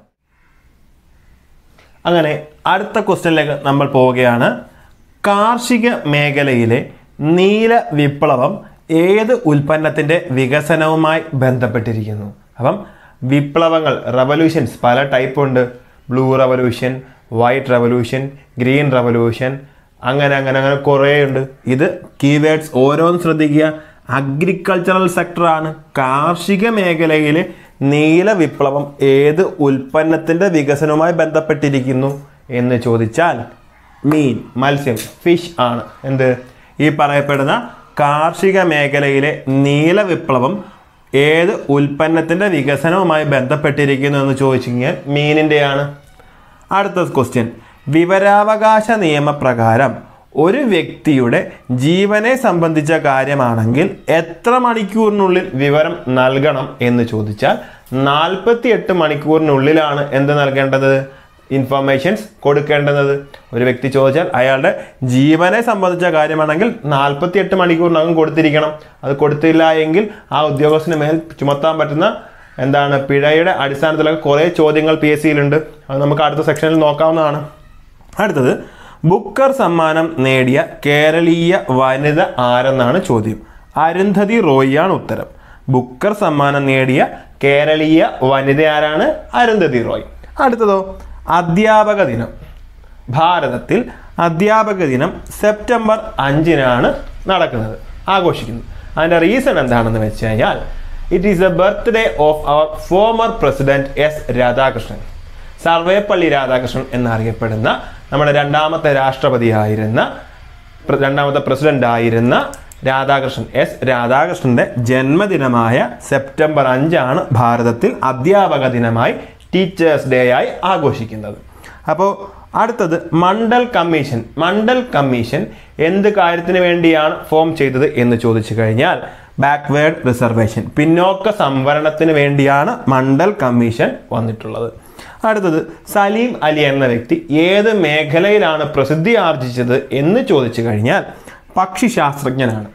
അങ്ങനെ അടുത്ത ക്വസ്റ്റ്യനിലേക്ക് നമ്മൾ പോവുകയാണ് കാർഷിക മേഖലയിലെ നീല വിപ്ലവം ഏത് ഉൽപ്പന്നത്തിൻ്റെ വികസനവുമായി ബന്ധപ്പെട്ടിരിക്കുന്നു അപ്പം വിപ്ലവങ്ങൾ റവല്യൂഷൻസ് പല ടൈപ്പ് ഉണ്ട് blue revolution white revolution green revolution അങ്ങനെ അങ്ങനെ അങ്ങനെ കുറേ ഉണ്ട് ഇത് കീവേഡ്സ് ഓരോന്ന് ശ്രദ്ധിക്കുക അഗ്രികൾച്ചറൽ സെക്ടറാണ് കാർഷിക മേഖലയിലെ നീല വിപ്ലവം ഏത് ഉൽപ്പന്നത്തിൻ്റെ വികസനവുമായി ബന്ധപ്പെട്ടിരിക്കുന്നു എന്ന് ചോദിച്ചാൽ മീൻ മത്സ്യം ഫിഷ് ആണ് എന്ത് ഈ പറയപ്പെടുന്ന കാർഷിക മേഖലയിലെ നീല വിപ്ലവം ഏത് ഉൽപ്പന്നത്തിൻ്റെ വികസനവുമായി ബന്ധപ്പെട്ടിരിക്കുന്നു എന്ന് ചോദിച്ചു കഴിഞ്ഞാൽ മീനിൻ്റെയാണ് അടുത്ത ക്വസ്റ്റ്യൻ വിവരാവകാശ നിയമപ്രകാരം ഒരു വ്യക്തിയുടെ ജീവനെ സംബന്ധിച്ച കാര്യമാണെങ്കിൽ എത്ര മണിക്കൂറിനുള്ളിൽ വിവരം നൽകണം എന്ന് ചോദിച്ചാൽ നാൽപ്പത്തി എട്ട് മണിക്കൂറിനുള്ളിലാണ് എന്ത് നൽകേണ്ടത് ഇൻഫർമേഷൻസ് കൊടുക്കേണ്ടത് ഒരു വ്യക്തി ചോദിച്ചാൽ അയാളുടെ ജീവനെ സംബന്ധിച്ച കാര്യമാണെങ്കിൽ നാൽപ്പത്തി എട്ട് മണിക്കൂറിനകം കൊടുത്തിരിക്കണം അത് കൊടുത്തില്ല എങ്കിൽ ആ ഉദ്യോഗസ്ഥന് മേൽ ചുമത്താൻ പറ്റുന്ന എന്താണ് പിഴയുടെ അടിസ്ഥാനത്തിലൊക്കെ കുറേ ചോദ്യങ്ങൾ പി എസ് സിയിലുണ്ട് അത് നമുക്ക് അടുത്ത സെക്ഷനിൽ നോക്കാവുന്നതാണ് അടുത്തത് ബുക്കർ സമ്മാനം നേടിയ കേരളീയ വനിത ആരെന്നാണ് ചോദ്യം അരുന്ധതി റോയിയാണ് ഉത്തരം ബുക്കർ സമ്മാനം നേടിയ കേരളീയ വനിത ആരാണ് അരുന്ധതി റോയ് അടുത്തതോ അധ്യാപക ദിനം ഭാരതത്തിൽ അധ്യാപക ദിനം സെപ്റ്റംബർ അഞ്ചിനാണ് നടക്കുന്നത് ആഘോഷിക്കുന്നത് അതിൻ്റെ റീസൺ എന്താണെന്ന് വെച്ച് കഴിഞ്ഞാൽ it is the birthday of our former president S Radhakrishnan Sarvepalli Radhakrishnan എന്നറിയപ്പെടുന്ന നമ്മുടെ രണ്ടാമത്തെ രാഷ്ട്രപതിയായിരുന്ന പ്ര- രണ്ടാമത്തെ പ്രസിഡന്റ് ആയിരുന്ന രാധാകൃഷ്ണൻ എസ് രാധാകൃഷ്ണന്റെ ജന്മദിനമായ സെപ്റ്റംബർ അഞ്ചാണ് ഭാരതത്തിൽ അധ്യാപക ദിനമായി ടീച്ചേഴ്സ് ഡേ ആയി ആഘോഷിക്കുന്നത് അപ്പോൾ അടുത്തത് മണ്ഡൽ കമ്മീഷൻ മണ്ഡൽ കമ്മീഷൻ എന്ത് കാര്യത്തിന് വേണ്ടിയാണ് ഫോം ചെയ്തത് എന്ന് ചോദിച്ചു കഴിഞ്ഞാൽ ബാക്ക്വേർഡ് റിസർവേഷൻ പിന്നോക്ക സംവരണത്തിന് വേണ്ടിയാണ് മണ്ഡൽ കമ്മീഷൻ വന്നിട്ടുള്ളത് അടുത്തത് സലീം അലി എന്ന വ്യക്തി ഏത് മേഖലയിലാണ് പ്രസിദ്ധി ആർജിച്ചത് എന്ന് ചോദിച്ചു കഴിഞ്ഞാൽ പക്ഷിശാസ്ത്രജ്ഞനാണ്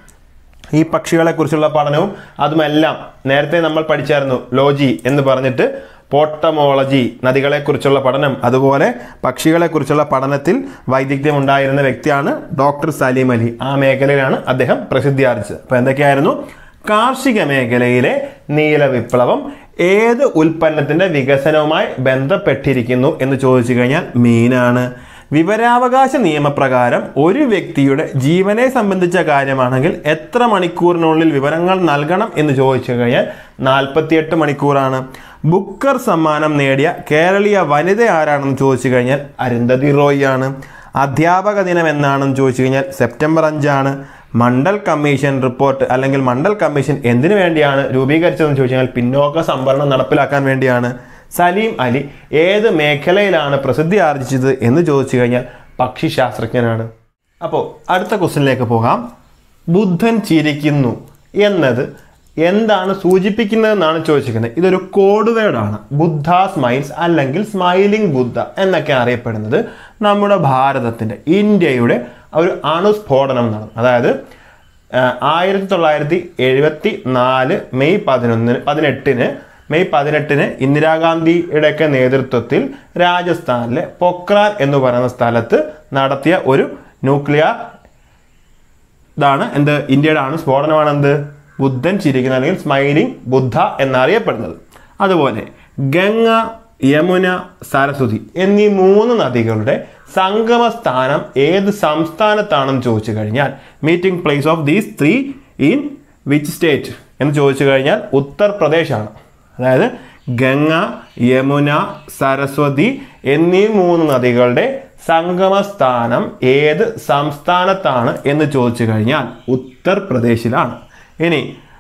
ഈ പക്ഷികളെക്കുറിച്ചുള്ള പഠനവും അതുമെല്ലാം നേരത്തെ നമ്മൾ പഠിച്ചായിരുന്നു ലോജി എന്ന് പറഞ്ഞിട്ട് പോട്ടമോളജി നദികളെക്കുറിച്ചുള്ള പഠനം അതുപോലെ പക്ഷികളെക്കുറിച്ചുള്ള പഠനത്തിൽ വൈദഗ്ധ്യം ഉണ്ടായിരുന്ന വ്യക്തിയാണ് ഡോക്ടർ സലീം അലി ആ മേഖലയിലാണ് അദ്ദേഹം പ്രസിദ്ധി ആർജിച്ചത് അപ്പോൾ എന്തൊക്കെയായിരുന്നു കാർഷിക മേഖലയിലെ നീല വിപ്ലവം ഏത് ഉൽപ്പന്നത്തിന്റെ വികസനവുമായി ബന്ധപ്പെട്ടിരിക്കുന്നു എന്ന് ചോദിച്ചു കഴിഞ്ഞാൽ മീനാണ് വിവരാവകാശ നിയമപ്രകാരം ഒരു വ്യക്തിയുടെ ജീവനെ സംബന്ധിച്ച കാര്യമാണെങ്കിൽ എത്ര മണിക്കൂറിനുള്ളിൽ വിവരങ്ങൾ നൽകണം എന്ന് ചോദിച്ചു കഴിഞ്ഞാൽ നാൽപ്പത്തിയെട്ട് മണിക്കൂറാണ് ബുക്കർ സമ്മാനം നേടിയ കേരളീയ വനിത ആരാണെന്ന് ചോദിച്ചു കഴിഞ്ഞാൽ അരുന്ധതി റോയ് ആണ് അധ്യാപക ദിനം എന്നാണെന്ന് ചോദിച്ചു കഴിഞ്ഞാൽ സെപ്റ്റംബർ അഞ്ചാണ് മണ്ഡൽ കമ്മീഷൻ റിപ്പോർട്ട് അല്ലെങ്കിൽ മണ്ഡൽ കമ്മീഷൻ എന്തിനു വേണ്ടിയാണ് രൂപീകരിച്ചതെന്ന് ചോദിച്ചു കഴിഞ്ഞാൽ പിന്നോക്ക സംവരണം നടപ്പിലാക്കാൻ വേണ്ടിയാണ് സലീം അലി ഏത് മേഖലയിലാണ് പ്രസിദ്ധി ആർജിച്ചത് എന്ന് ചോദിച്ചു കഴിഞ്ഞാൽ പക്ഷിശാസ്ത്രജ്ഞനാണ് അപ്പോൾ അടുത്ത ക്വസ്റ്റ്യനിലേക്ക് പോകാം ബുദ്ധൻ ചിരിക്കുന്നു എന്നത് എന്താണ് സൂചിപ്പിക്കുന്നതെന്നാണ് ചോദിച്ചിരിക്കുന്നത് ഇതൊരു കോഡ് വേർഡാണ് ബുദ്ധ സ്മൈൽസ് അല്ലെങ്കിൽ സ്മൈലിംഗ് ബുദ്ധ എന്നൊക്കെ അറിയപ്പെടുന്നത് നമ്മുടെ ഭാരതത്തിൻ്റെ ഇന്ത്യയുടെ ഒരു അണുസ്ഫോടനം നടന്നു അതായത് ആയിരത്തി തൊള്ളായിരത്തി എഴുപത്തി നാല് മെയ് പതിനൊന്നിന് പതിനെട്ടിന് മെയ് പതിനെട്ടിന് ഇന്ദിരാഗാന്ധിയുടെയൊക്കെ നേതൃത്വത്തിൽ രാജസ്ഥാനിലെ പൊക്രാൻ എന്ന് പറയുന്ന സ്ഥലത്ത് നടത്തിയ ഒരു ന്യൂക്ലിയർ ഇതാണ് എന്ത് ഇന്ത്യയുടെ ആണ് സ്ഫോടനമാണ് എന്ത് ബുദ്ധൻ ചിരിക്കുന്ന അല്ലെങ്കിൽ സ്മൈലിംഗ് ബുദ്ധ എന്നറിയപ്പെടുന്നത് അതുപോലെ ഗംഗ യമുന സരസ്വതി എന്നീ മൂന്ന് നദികളുടെ സംഗമ സ്ഥാനം ഏത് സംസ്ഥാനത്താണെന്ന് ചോദിച്ചു കഴിഞ്ഞാൽ meeting place of these three in which state എന്ന് ചോദിച്ചു കഴിഞ്ഞാൽ ഉത്തർപ്രദേശാണ് അതായത് ഗംഗ യമുന സരസ്വതി എന്നീ മൂന്ന് നദികളുടെ സംഗമ സ്ഥാനം ഏത് സംസ്ഥാനത്താണ് എന്ന് ചോദിച്ചു കഴിഞ്ഞാൽ ഉത്തർപ്രദേശിലാണ് ഇനി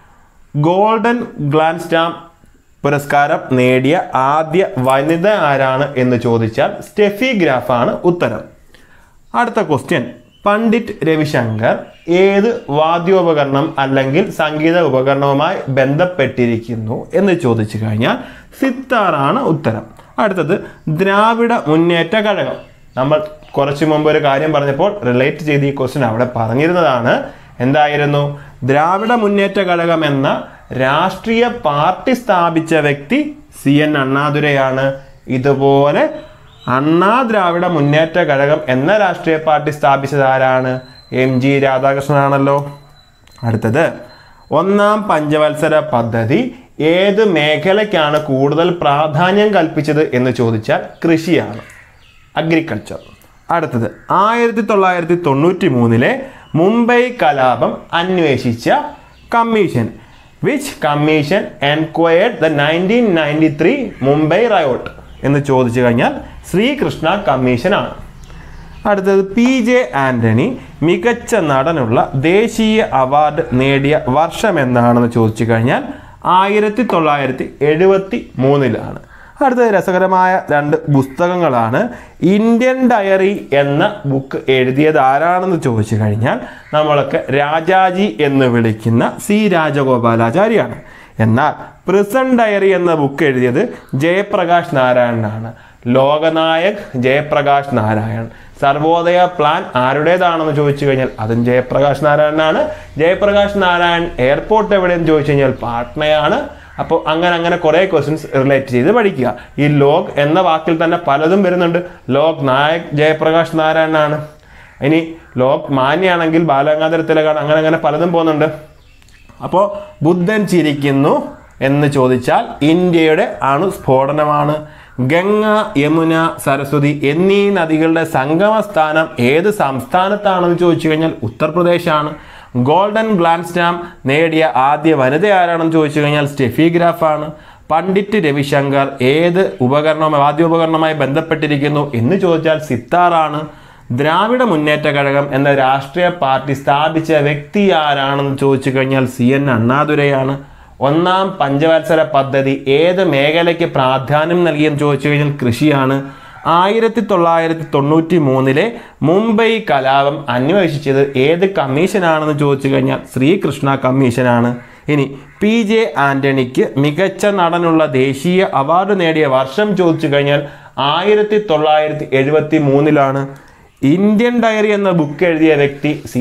ഗോൾഡൻ ഗ്ലാൻഡ് സ്റ്റാമ്പ് പുരസ്കാരം നേടിയ ആദ്യ വനിത ആരാണ് എന്ന് ചോദിച്ചാൽ സ്റ്റെഫി ഗ്രാഫാണ് ഉത്തരം അടുത്ത ക്വസ്റ്റ്യൻ പണ്ഡിറ്റ് രവിശങ്കർ ഏത് വാദ്യോപകരണം അല്ലെങ്കിൽ സംഗീത ഉപകരണവുമായി ബന്ധപ്പെട്ടിരിക്കുന്നു എന്ന് ചോദിച്ചു കഴിഞ്ഞാൽ സിത്താറാണ് ഉത്തരം അടുത്തത് ദ്രാവിഡ മുന്നേറ്റ കഴകം നമ്മൾ കുറച്ച് മുമ്പ് ഒരു കാര്യം പറഞ്ഞപ്പോൾ റിലേറ്റ് ചെയ്ത് ഈ ക്വസ്റ്റ്യൻ അവിടെ പറഞ്ഞിരുന്നതാണ് എന്തായിരുന്നു ദ്രാവിഡ മുന്നേറ്റ കഴകം എന്ന രാഷ്ട്രീയ പാർട്ടി സ്ഥാപിച്ച വ്യക്തി സി എൻ അണ്ണാദുരയാണ് ഇതുപോലെ അണ്ണാ ദ്രാവിഡ മുന്നേറ്റ കഴകം എന്ന രാഷ്ട്രീയ പാർട്ടി സ്ഥാപിച്ചത് ആരാണ് എം ജി രാധാകൃഷ്ണനാണല്ലോ അടുത്തത് ഒന്നാം പഞ്ചവത്സര പദ്ധതി ഏത് മേഖലയ്ക്കാണ് കൂടുതൽ പ്രാധാന്യം കൽപ്പിച്ചത് എന്ന് ചോദിച്ചാൽ കൃഷിയാണ് അഗ്രികൾച്ചർ അടുത്തത് ആയിരത്തി തൊള്ളായിരത്തി തൊണ്ണൂറ്റി മൂന്നിലെ മുംബൈ കലാപം അന്വേഷിച്ച commission which commission enquired the nineteen ninety three Mumbai riot എന്ന് ചോദിച്ചു കഴിഞ്ഞാൽ ശ്രീകൃഷ്ണ കമ്മീഷനാണ് അടുത്തത് പി ജെ ആന്റണി മികച്ച നടനുള്ള ദേശീയ അവാർഡ് നേടിയ വർഷം എന്നാണെന്ന് ചോദിച്ചു കഴിഞ്ഞാൽ ആയിരത്തി തൊള്ളായിരത്തി എഴുപത്തി മൂന്നിലാണ് അടുത്തത് രസകരമായ രണ്ട് പുസ്തകങ്ങളാണ് ഇന്ത്യൻ ഡയറി എന്ന ബുക്ക് എഴുതിയത് ആരാണെന്ന് ചോദിച്ചു കഴിഞ്ഞാൽ നമ്മളൊക്കെ രാജാജി എന്ന് വിളിക്കുന്ന സി രാജഗോപാലാചാര്യാണ് എന്നാൽ പ്രിസൺ ഡയറി എന്ന ബുക്ക് എഴുതിയത് ജയപ്രകാശ് നാരായണനാണ് ലോകനായക് ജയപ്രകാശ് നാരായൺ സർവോദയ പ്ലാൻ ആരുടേതാണെന്ന് ചോദിച്ചു കഴിഞ്ഞാൽ അതും ജയപ്രകാശ് നാരായണനാണ് ജയപ്രകാശ് നാരായൺ എയർപോർട്ട് എവിടെയെന്ന് ചോദിച്ചു കഴിഞ്ഞാൽ പാട്നയാണ് അപ്പോൾ അങ്ങനെ അങ്ങനെ കുറേ ക്വസ്റ്റ്യൻസ് റിലേറ്റ് ചെയ്ത് പഠിക്കുക ഈ ലോക് എന്ന വാക്കിൽ തന്നെ പലതും വരുന്നുണ്ട് ലോക് നായക് ജയപ്രകാശ് നാരായണനാണ് ഇനി ലോക് മാന്യാണെങ്കിൽ ബാലഗംഗാധര തിലകാണ് അങ്ങനെ അങ്ങനെ പലതും പോകുന്നുണ്ട് അപ്പോൾ ബുദ്ധൻ ചിരിക്കുന്നു എന്ന് ചോദിച്ചാൽ ഇന്ത്യയുടെ അണുസ്ഫോടനമാണ് ഗംഗ യമുന സരസ്വതി എന്നീ നദികളുടെ സംഗമ സ്ഥാനം ഏത് സംസ്ഥാനത്താണെന്ന് ചോദിച്ചു കഴിഞ്ഞാൽ ഉത്തർപ്രദേശാണ് ഗോൾഡൻ ഗ്ലാൻഡ് സ്റ്റാമ്പ് നേടിയ ആദ്യ വനിത ആരാണെന്ന് ചോദിച്ചു കഴിഞ്ഞാൽ സ്റ്റെഫി ഗ്രാഫാണ് പണ്ഡിറ്റ് രവിശങ്കർ ഏത് ഉപകരണവുമായി വാദ്യോപകരണവുമായി ബന്ധപ്പെട്ടിരിക്കുന്നു എന്ന് ചോദിച്ചാൽ സിത്താറാണ് ദ്രാവിഡ മുന്നേറ്റ കഴകം എന്ന രാഷ്ട്രീയ പാർട്ടി സ്ഥാപിച്ച വ്യക്തി ആരാണെന്ന് ചോദിച്ചു കഴിഞ്ഞാൽ സി എൻ അണ്ണാദുരയാണ് ഒന്നാം പഞ്ചവത്സര പദ്ധതി ഏത് മേഖലയ്ക്ക് പ്രാധാന്യം നൽകിയെന്ന് ചോദിച്ചു കഴിഞ്ഞാൽ കൃഷിയാണ് ആയിരത്തി തൊള്ളായിരത്തി തൊണ്ണൂറ്റി മൂന്നിലെ മുംബൈ കലാപം അന്വേഷിച്ചത് ഏത് കമ്മീഷനാണെന്ന് ചോദിച്ചു കഴിഞ്ഞാൽ ശ്രീകൃഷ്ണ കമ്മീഷനാണ് ഇനി പി ജെ ആന്റണിക്ക് മികച്ച നടനുള്ള ദേശീയ അവാർഡ് നേടിയ വർഷം ചോദിച്ചു കഴിഞ്ഞാൽ ആയിരത്തി തൊള്ളായിരത്തി എഴുപത്തി മൂന്നിലാണ് ഇന്ത്യൻ ഡയറി എന്ന ബുക്ക് എഴുതിയ വ്യക്തി സി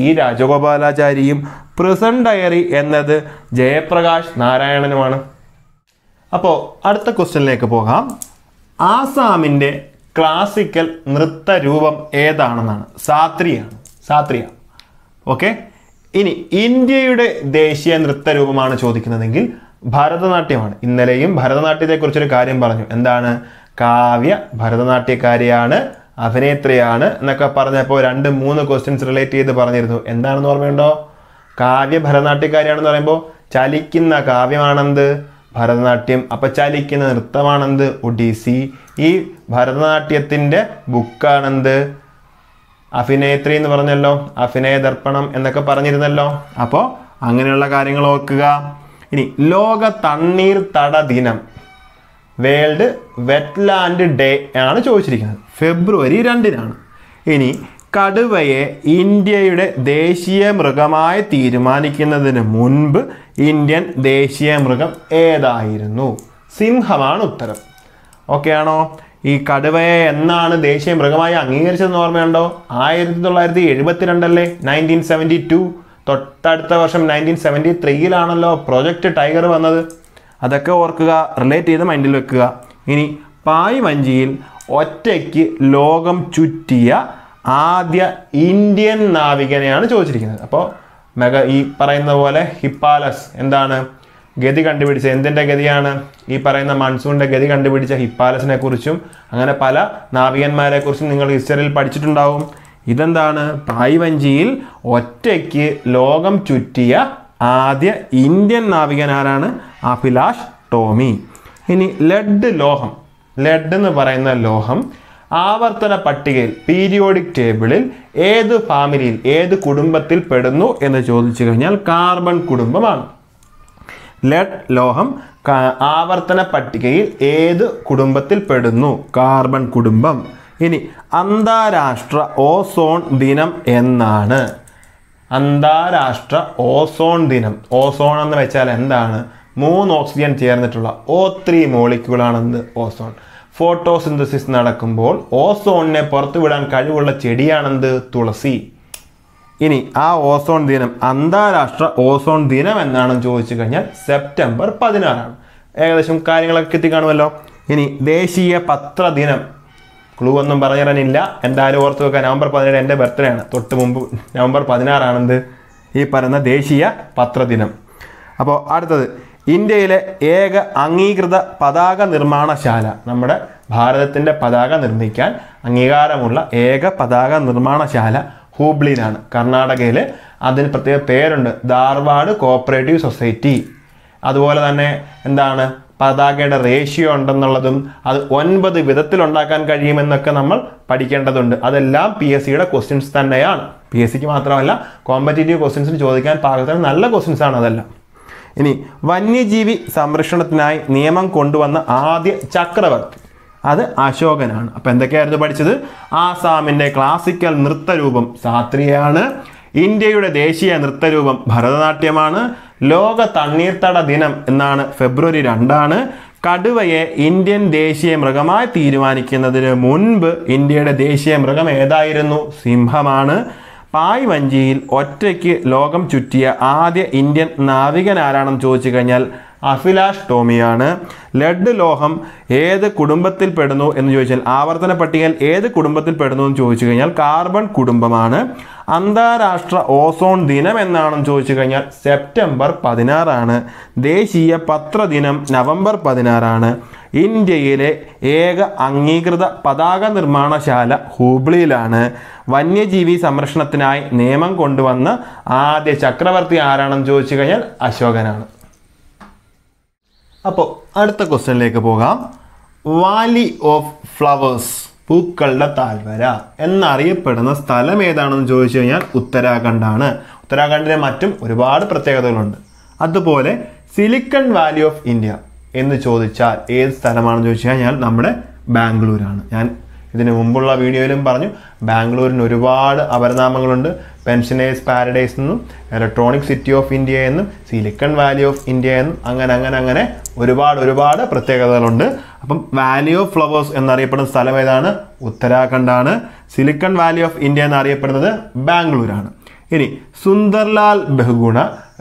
രാജഗോപാലാചാരിയും പ്രിസൺ ഡയറി എന്നത് ജയപ്രകാശ് നാരായണനുമാണ് അപ്പോൾ അടുത്ത ക്വസ്റ്റ്യനിലേക്ക് പോകാം ആസാമിൻ്റെ ക്ലാസിക്കൽ നൃത്തരൂപം ഏതാണെന്നാണ് സാത്രിയാണ് സാത്രിയ ഓക്കെ ഇനി ഇന്ത്യയുടെ ദേശീയ നൃത്തരൂപമാണ് ചോദിക്കുന്നതെങ്കിൽ ഭരതനാട്യമാണ് ഇന്നലെയും ഭരതനാട്യത്തെക്കുറിച്ചൊരു കാര്യം പറഞ്ഞു എന്താണ് കാവ്യ ഭരതനാട്യക്കാരിയാണ് അഭിനേത്രിയാണ് എന്നൊക്കെ പറഞ്ഞപ്പോൾ രണ്ട് മൂന്ന് ക്വസ്റ്റ്യൻസ് റിലേറ്റ് ചെയ്ത് പറഞ്ഞിരുന്നു എന്താണെന്ന് ഓർമ്മയുണ്ടോ കാവ്യ ഭരതനാട്യക്കാരിയാണെന്ന് പറയുമ്പോൾ ചലിക്കുന്ന കാവ്യമാണെന്ത് ഭരതനാട്യം അപ്പം ചലിക്കുന്ന നൃത്തമാണെന്ത് ഒഡീസി ഈ ഭരതനാട്യത്തിൻ്റെ ബുക്കാണെന്ത് അഭിനേത്രി എന്ന് പറഞ്ഞല്ലോ അഭിനയ ദർപ്പണം എന്നൊക്കെ പറഞ്ഞിരുന്നല്ലോ അപ്പോൾ അങ്ങനെയുള്ള കാര്യങ്ങൾ ഓർക്കുക ഇനി ലോക തണ്ണീർത്തട ദിനം വേൾഡ് വെറ്റ്ലാൻഡ് ഡേ ആണ് ചോദിച്ചിരിക്കുന്നത് ഫെബ്രുവരി രണ്ടിനാണ് ഇനി കടുവയെ ഇന്ത്യയുടെ ദേശീയ മൃഗമായി തീരുമാനിക്കുന്നതിന് മുൻപ് ഇന്ത്യൻ ദേശീയ മൃഗം ഏതായിരുന്നു സിംഹമാണ് ഉത്തരം ഓക്കെ ആണോ ഈ കടുവയെ എന്നാണ് ദേശീയ മൃഗമായി അംഗീകരിച്ചതെന്ന് ഓർമ്മയുണ്ടോ ആയിരത്തി തൊള്ളായിരത്തി എഴുപത്തിരണ്ടല്ലേ നയൻറ്റീൻ സെവൻറ്റി ടു തൊട്ടടുത്ത വർഷം നയൻറ്റീൻ സെവൻറ്റി ത്രീയിലാണല്ലോ പ്രൊജക്റ്റ് ടൈഗർ വന്നത് അതൊക്കെ ഓർക്കുക റിലേറ്റ് ചെയ്ത് മൈൻഡിൽ വെക്കുക ഇനി പായ് വഞ്ചിയിൽ ഒറ്റയ്ക്ക് ലോകം ചുറ്റിയ ആദ്യ ഇന്ത്യൻ നാവികനെയാണ് ചോദിച്ചിരിക്കുന്നത് അപ്പോൾ മെഗ ഈ പറയുന്ന പോലെ ഹിപ്പാലസ് എന്താണ് ഗതി കണ്ടുപിടിച്ച എന്തിൻ്റെ ഗതിയാണ് ഈ പറയുന്ന മൺസൂണിൻ്റെ ഗതി കണ്ടുപിടിച്ച ഹിപ്പാലസിനെ കുറിച്ചും അങ്ങനെ പല നാവികന്മാരെ കുറിച്ചും നിങ്ങൾ ഹിസ്റ്ററിയിൽ പഠിച്ചിട്ടുണ്ടാവും ഇതെന്താണ് പായ്വഞ്ചിയിൽ ഒറ്റയ്ക്ക് ലോകം ചുറ്റിയ ആദ്യ ഇന്ത്യൻ നാവികൻ ആരാണ് അഭിലാഷ് ടോമി ഇനി ലെഡ് ലോഹം ലെഡ് എന്ന് പറയുന്ന ലോഹം ആവർത്തന പട്ടികയിൽ പീരിയോഡിക് ടേബിളിൽ ഏത് ഫാമിലിയിൽ ഏത് കുടുംബത്തിൽ പെടുന്നു എന്ന് ചോദിച്ചു കഴിഞ്ഞാൽ കാർബൺ കുടുംബമാണ് ലെഡ് ലോഹം കാ- ആവർത്തന പട്ടികയിൽ ഏത് കുടുംബത്തിൽ പെടുന്നു കാർബൺ കുടുംബം ഇനി അന്താരാഷ്ട്ര ഓസോൺ ദിനം എന്നാണ് അന്താരാഷ്ട്ര ഓസോൺ ദിനം ഓസോൺ എന്ന് വെച്ചാൽ എന്താണ് മൂന്ന് ഓക്സിജൻ ചേർന്നിട്ടുള്ള ഓ ത്രീ മോളിക്യൂളാണെന്ത് ഓസോൺ ഫോട്ടോസിന്തസിസ് നടക്കുമ്പോൾ ഓസോണിനെ പുറത്തുവിടാൻ കഴിവുള്ള ചെടിയാണെന്ത് തുളസി ഇനി ആ ഓസോൺ ദിനം അന്താരാഷ്ട്ര ഓസോൺ ദിനം എന്നാണെന്ന് ചോദിച്ചു കഴിഞ്ഞാൽ സെപ്റ്റംബർ പതിനാറാണ് ഏകദേശം കാര്യങ്ങളൊക്കെ എത്തിക്കാണുമല്ലോ ഇനി ദേശീയ പത്രദിനം ക്ലൂ ഒന്നും പറഞ്ഞു തരാനില്ല എന്തായാലും ഓർത്ത് വെക്കുക നവംബർ പതിനേഴ് എൻ്റെ ബർത്ത്ഡേ ആണ് തൊട്ട് മുമ്പ് നവംബർ പതിനാറാണെന്ത് ഈ പറയുന്ന ദേശീയ പത്രദിനം അപ്പോൾ അടുത്തത് ഇന്ത്യയിലെ ഏക അംഗീകൃത പതാക നിർമ്മാണശാല നമ്മുടെ ഭാരതത്തിൻ്റെ പതാക നിർമ്മിക്കാൻ അംഗീകാരമുള്ള ഏക പതാക നിർമ്മാണശാല ഹൂബ്ലിയിലാണ് കർണാടകയിൽ അതിന് പ്രത്യേക പേരുണ്ട് ധാർവാഡ് കോപ്പറേറ്റീവ് സൊസൈറ്റി അതുപോലെ തന്നെ എന്താണ് പതാകയുടെ റേഷ്യോ ഉണ്ടെന്നുള്ളതും അത് ഒൻപത് വിധത്തിൽ ഉണ്ടാക്കാൻ കഴിയുമെന്നൊക്കെ നമ്മൾ പഠിക്കേണ്ടതുണ്ട് അതെല്ലാം പി എസ് സിയുടെ ക്വസ്റ്റ്യൻസ് തന്നെയാണ് പി എസ് സിക്ക് മാത്രമല്ല കോമ്പറ്റേറ്റീവ് ക്വസ്റ്റ്യൻസിന് ചോദിക്കാൻ പാകത്തിന് നല്ല ക്വസ്റ്റ്യൻസ് ആണ് അതെല്ലാം ഇനി വന്യജീവി സംരക്ഷണത്തിനായി നിയമം കൊണ്ടുവന്ന ആദ്യ ചക്രവർത്തി അത് അശോകനാണ് അപ്പം എന്തൊക്കെയായിരുന്നു പഠിച്ചത് ആസാമിൻ്റെ ക്ലാസിക്കൽ നൃത്തരൂപം സാത്രിയാണ് ഇന്ത്യയുടെ ദേശീയ നൃത്തരൂപം ഭരതനാട്യമാണ് ലോക തണ്ണീർത്തട ദിനം എന്നാണ് ഫെബ്രുവരി രണ്ടാണ് കടുവയെ ഇന്ത്യൻ ദേശീയ മൃഗമായി തീരുമാനിക്കുന്നതിന് മുൻപ് ഇന്ത്യയുടെ ദേശീയ മൃഗം ഏതായിരുന്നു സിംഹമാണ് പായ് വഞ്ചിയിൽ ഒറ്റയ്ക്ക് ലോകം ചുറ്റിയ ആദ്യ ഇന്ത്യൻ നാവികൻ ആരാണെന്ന് ചോദിച്ചു കഴിഞ്ഞാൽ അഭിലാഷ് ടോമിയാണ് ലെഡ് ലോഹം ഏത് കുടുംബത്തിൽ പെടുന്നു എന്ന് ചോദിച്ചാൽ ആവർത്തന പട്ടികയിൽ ഏത് കുടുംബത്തിൽ പെടുന്നു എന്ന് ചോദിച്ചു കഴിഞ്ഞാൽ കാർബൺ കുടുംബമാണ് അന്താരാഷ്ട്ര ഓസോൺ ദിനം എന്നാണെന്ന് ചോദിച്ചു കഴിഞ്ഞാൽ സെപ്റ്റംബർ പതിനാറാണ് ദേശീയ പത്രദിനം നവംബർ പതിനാറാണ് ഇന്ത്യയിലെ ഏക അംഗീകൃത പതാക നിർമ്മാണശാല ഹൂബ്ലിയിലാണ് വന്യജീവി സംരക്ഷണത്തിനായി നിയമം കൊണ്ടുവന്ന ആദ്യ ചക്രവർത്തി ആരാണെന്ന് ചോദിച്ചു കഴിഞ്ഞാൽ അശോകനാണ് അപ്പോൾ അടുത്ത ക്വസ്റ്റ്യനിലേക്ക് പോകാം വാലി ഓഫ് ഫ്ലവേഴ്സ് പൂക്കളുടെ താഴ്വര എന്നറിയപ്പെടുന്ന സ്ഥലം ഏതാണെന്ന് ചോദിച്ചു കഴിഞ്ഞാൽ ഉത്തരാഖണ്ഡാണ് ഉത്തരാഖണ്ഡിലെ മറ്റും ഒരുപാട് പ്രത്യേകതകളുണ്ട് അതുപോലെ സിലിക്കൺ വാലി ഓഫ് ഇന്ത്യ എന്ന് ചോദിച്ചാൽ ഏത് സ്ഥലമാണെന്ന് ചോദിച്ചു കഴിഞ്ഞാൽ നമ്മുടെ ബാംഗ്ലൂരാണ് ഞാൻ ഇതിന് മുമ്പുള്ള വീഡിയോയിലും പറഞ്ഞു ബാംഗ്ലൂരിന് ഒരുപാട് അപരനാമങ്ങളുണ്ട് പെൻഷനേഴ്സ് പാരഡൈസ് എന്നും ഇലക്ട്രോണിക് സിറ്റി ഓഫ് ഇന്ത്യ എന്നും സിലിക്കൺ വാലി ഓഫ് ഇന്ത്യ എന്നും അങ്ങനെ അങ്ങനെ അങ്ങനെ ഒരുപാട് ഒരുപാട് പ്രത്യേകതകളുണ്ട് അപ്പം വാലി ഓഫ് ഫ്ലവേഴ്സ് എന്നറിയപ്പെടുന്ന സ്ഥലം ഏതാണ് ഉത്തരാഖണ്ഡാണ് സിലിക്കൺ വാലി ഓഫ് ഇന്ത്യ എന്നറിയപ്പെടുന്നത് ബാംഗ്ലൂരാണ് ഇനി സുന്ദർലാൽ ബഹുഗുണ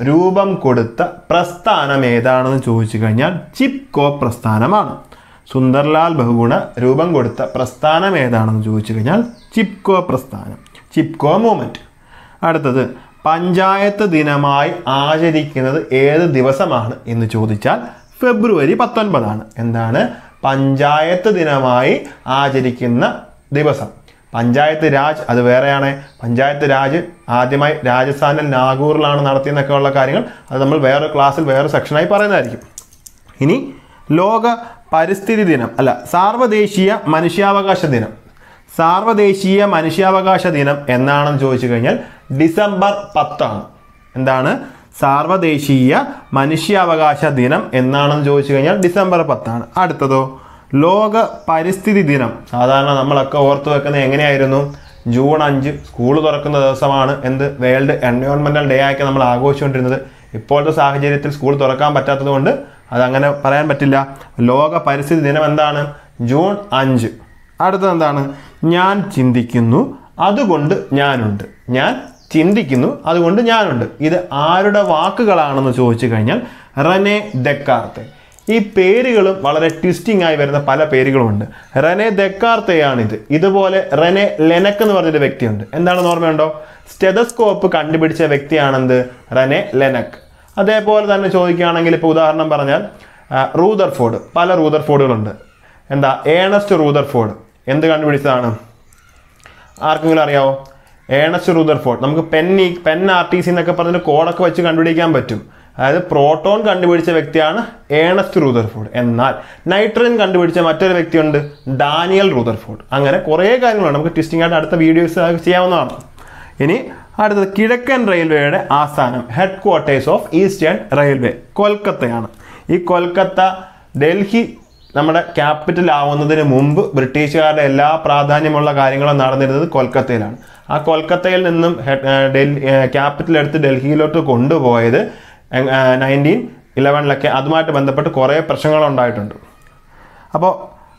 രൂപം കൊടുത്ത പ്രസ്ഥാനം ഏതാണെന്ന് ചോദിച്ചു കഴിഞ്ഞാൽ ചിപ്കോ പ്രസ്ഥാനമാണ് സുന്ദർലാൽ ബഹുഗുണ രൂപം കൊടുത്ത പ്രസ്ഥാനം ഏതാണെന്ന് ചോദിച്ചു കഴിഞ്ഞാൽ ചിപ്കോ പ്രസ്ഥാനം ചിപ്കോ മൂവ്മെൻറ്റ് അടുത്തത് പഞ്ചായത്ത് ദിനമായി ആചരിക്കുന്നത് ഏത് ദിവസമാണ് എന്ന് ചോദിച്ചാൽ ഫെബ്രുവരി പത്തൊൻപതാണ് എന്താണ് പഞ്ചായത്ത് ദിനമായി ആചരിക്കുന്ന ദിവസം പഞ്ചായത്ത് രാജ് അത് വേറെയാണ് പഞ്ചായത്ത് രാജ് ആദ്യമായി രാജസ്ഥാനിൽ നാഗൂറിലാണ് നടത്തിയെന്നൊക്കെ ഉള്ള കാര്യങ്ങൾ അത് നമ്മൾ വേറെ ക്ലാസ്സിൽ വേറെ സെക്ഷനായി പറയുന്നതായിരിക്കും ഇനി ലോക പരിസ്ഥിതി ദിനം അല്ല സാർവദേശീയ മനുഷ്യാവകാശ ദിനം സാർവദേശീയ മനുഷ്യാവകാശ ദിനം എന്നാണെന്ന് ചോദിച്ചു കഴിഞ്ഞാൽ ഡിസംബർ പത്താണ് എന്താണ് സാർവദേശീയ മനുഷ്യാവകാശ ദിനം എന്നാണെന്ന് ചോദിച്ചു കഴിഞ്ഞാൽ ഡിസംബർ പത്താണ് അടുത്തതോ ലോക പരിസ്ഥിതി ദിനം സാധാരണ നമ്മളൊക്കെ ഓർത്തു വെക്കുന്നത് എങ്ങനെയായിരുന്നു ജൂൺ അഞ്ച് സ്കൂൾ തുറക്കുന്ന ദിവസമാണ് എന്ത് വേൾഡ് എൻവയോൺമെൻറ്റൽ ഡേ ആക്കി നമ്മൾ ആഘോഷിച്ചുകൊണ്ടിരുന്നത് ഇപ്പോഴത്തെ സാഹചര്യത്തിൽ സ്കൂൾ തുറക്കാൻ പറ്റാത്തത് കൊണ്ട് അതങ്ങനെ പറയാൻ പറ്റില്ല ലോക പരിസ്ഥിതി ദിനം എന്താണ് ജൂൺ അഞ്ച് അടുത്തത് എന്താണ് ഞാൻ ചിന്തിക്കുന്നു അതുകൊണ്ട് ഞാനുണ്ട് ഞാൻ ചിന്തിക്കുന്നു അതുകൊണ്ട് ഞാനുണ്ട് ഇത് ആരുടെ വാക്കുകളാണെന്ന് ചോദിച്ചു കഴിഞ്ഞാൽ റനെ ദെക്കാർത്തെ ഈ പേരുകളും വളരെ ട്വിസ്റ്റിംഗ് ആയി വരുന്ന പല പേരുകളുമുണ്ട് റനെ ദെക്കാർത്തയാണിത് ഇതുപോലെ റനെ ലെനക്ക് എന്ന് പറഞ്ഞൊരു വ്യക്തിയുണ്ട് എന്താണെന്ന് ഓർമ്മയുണ്ടോ സ്റ്റെതസ്കോപ്പ് കണ്ടുപിടിച്ച വ്യക്തിയാണെന്ത് റനെ ലെനക്ക് അതേപോലെ തന്നെ ചോദിക്കുകയാണെങ്കിൽ ഇപ്പോൾ ഉദാഹരണം പറഞ്ഞാൽ റൂദർഫോർഡ് പല റൂദർഫോർഡുകളുണ്ട് എന്താ ഏണസ്റ്റ് റൂദർഫോർഡ് എന്ത് കണ്ടുപിടിച്ചതാണ് ആർക്കെങ്കിലും അറിയാവോ ഏണസ്റ്റ് റൂദർഫോർഡ് നമുക്ക് പെൻ ഈ പെൻ ആർ ടി സി എന്നൊക്കെ പറഞ്ഞിട്ട് കോഡൊക്കെ വെച്ച് കണ്ടുപിടിക്കാൻ പറ്റും അതായത് പ്രോട്ടോൺ കണ്ടുപിടിച്ച വ്യക്തിയാണ് ഏണസ്റ്റ് റൂദർഫോർഡ് എന്നാൽ നൈട്രജൻ കണ്ടുപിടിച്ച മറ്റൊരു വ്യക്തിയുണ്ട് ഡാനിയൽ റൂദർഫോർഡ് അങ്ങനെ കുറേ കാര്യങ്ങളുണ്ട് നമുക്ക് ട്വിസ്റ്റിംഗ് ആയിട്ട് അടുത്ത വീഡിയോസ് ചെയ്യാവുന്നതാണ് ഇനി അടുത്തത് കിഴക്കൻ റെയിൽവേയുടെ ആസ്ഥാനം headquarters of eastern railway കൊൽക്കത്തയാണ് ഈ കൊൽക്കത്ത ഡൽഹി നമ്മുടെ ക്യാപിറ്റൽ ആവുന്നതിന് മുമ്പ് ബ്രിട്ടീഷുകാരുടെ എല്ലാ പ്രാധാന്യമുള്ള കാര്യങ്ങളും നടന്നിരുന്നത് കൊൽക്കത്തയിലാണ് ആ കൊൽക്കത്തയിൽ നിന്നും ഡൽഹി ക്യാപിറ്റൽ എടുത്ത് ഡൽഹിയിലോട്ട് കൊണ്ടുപോയത് നയൻറ്റീൻ ഇലവനിലൊക്കെ അതുമായിട്ട് ബന്ധപ്പെട്ട് കുറേ പ്രശ്നങ്ങളുണ്ടായിട്ടുണ്ട് അപ്പോൾ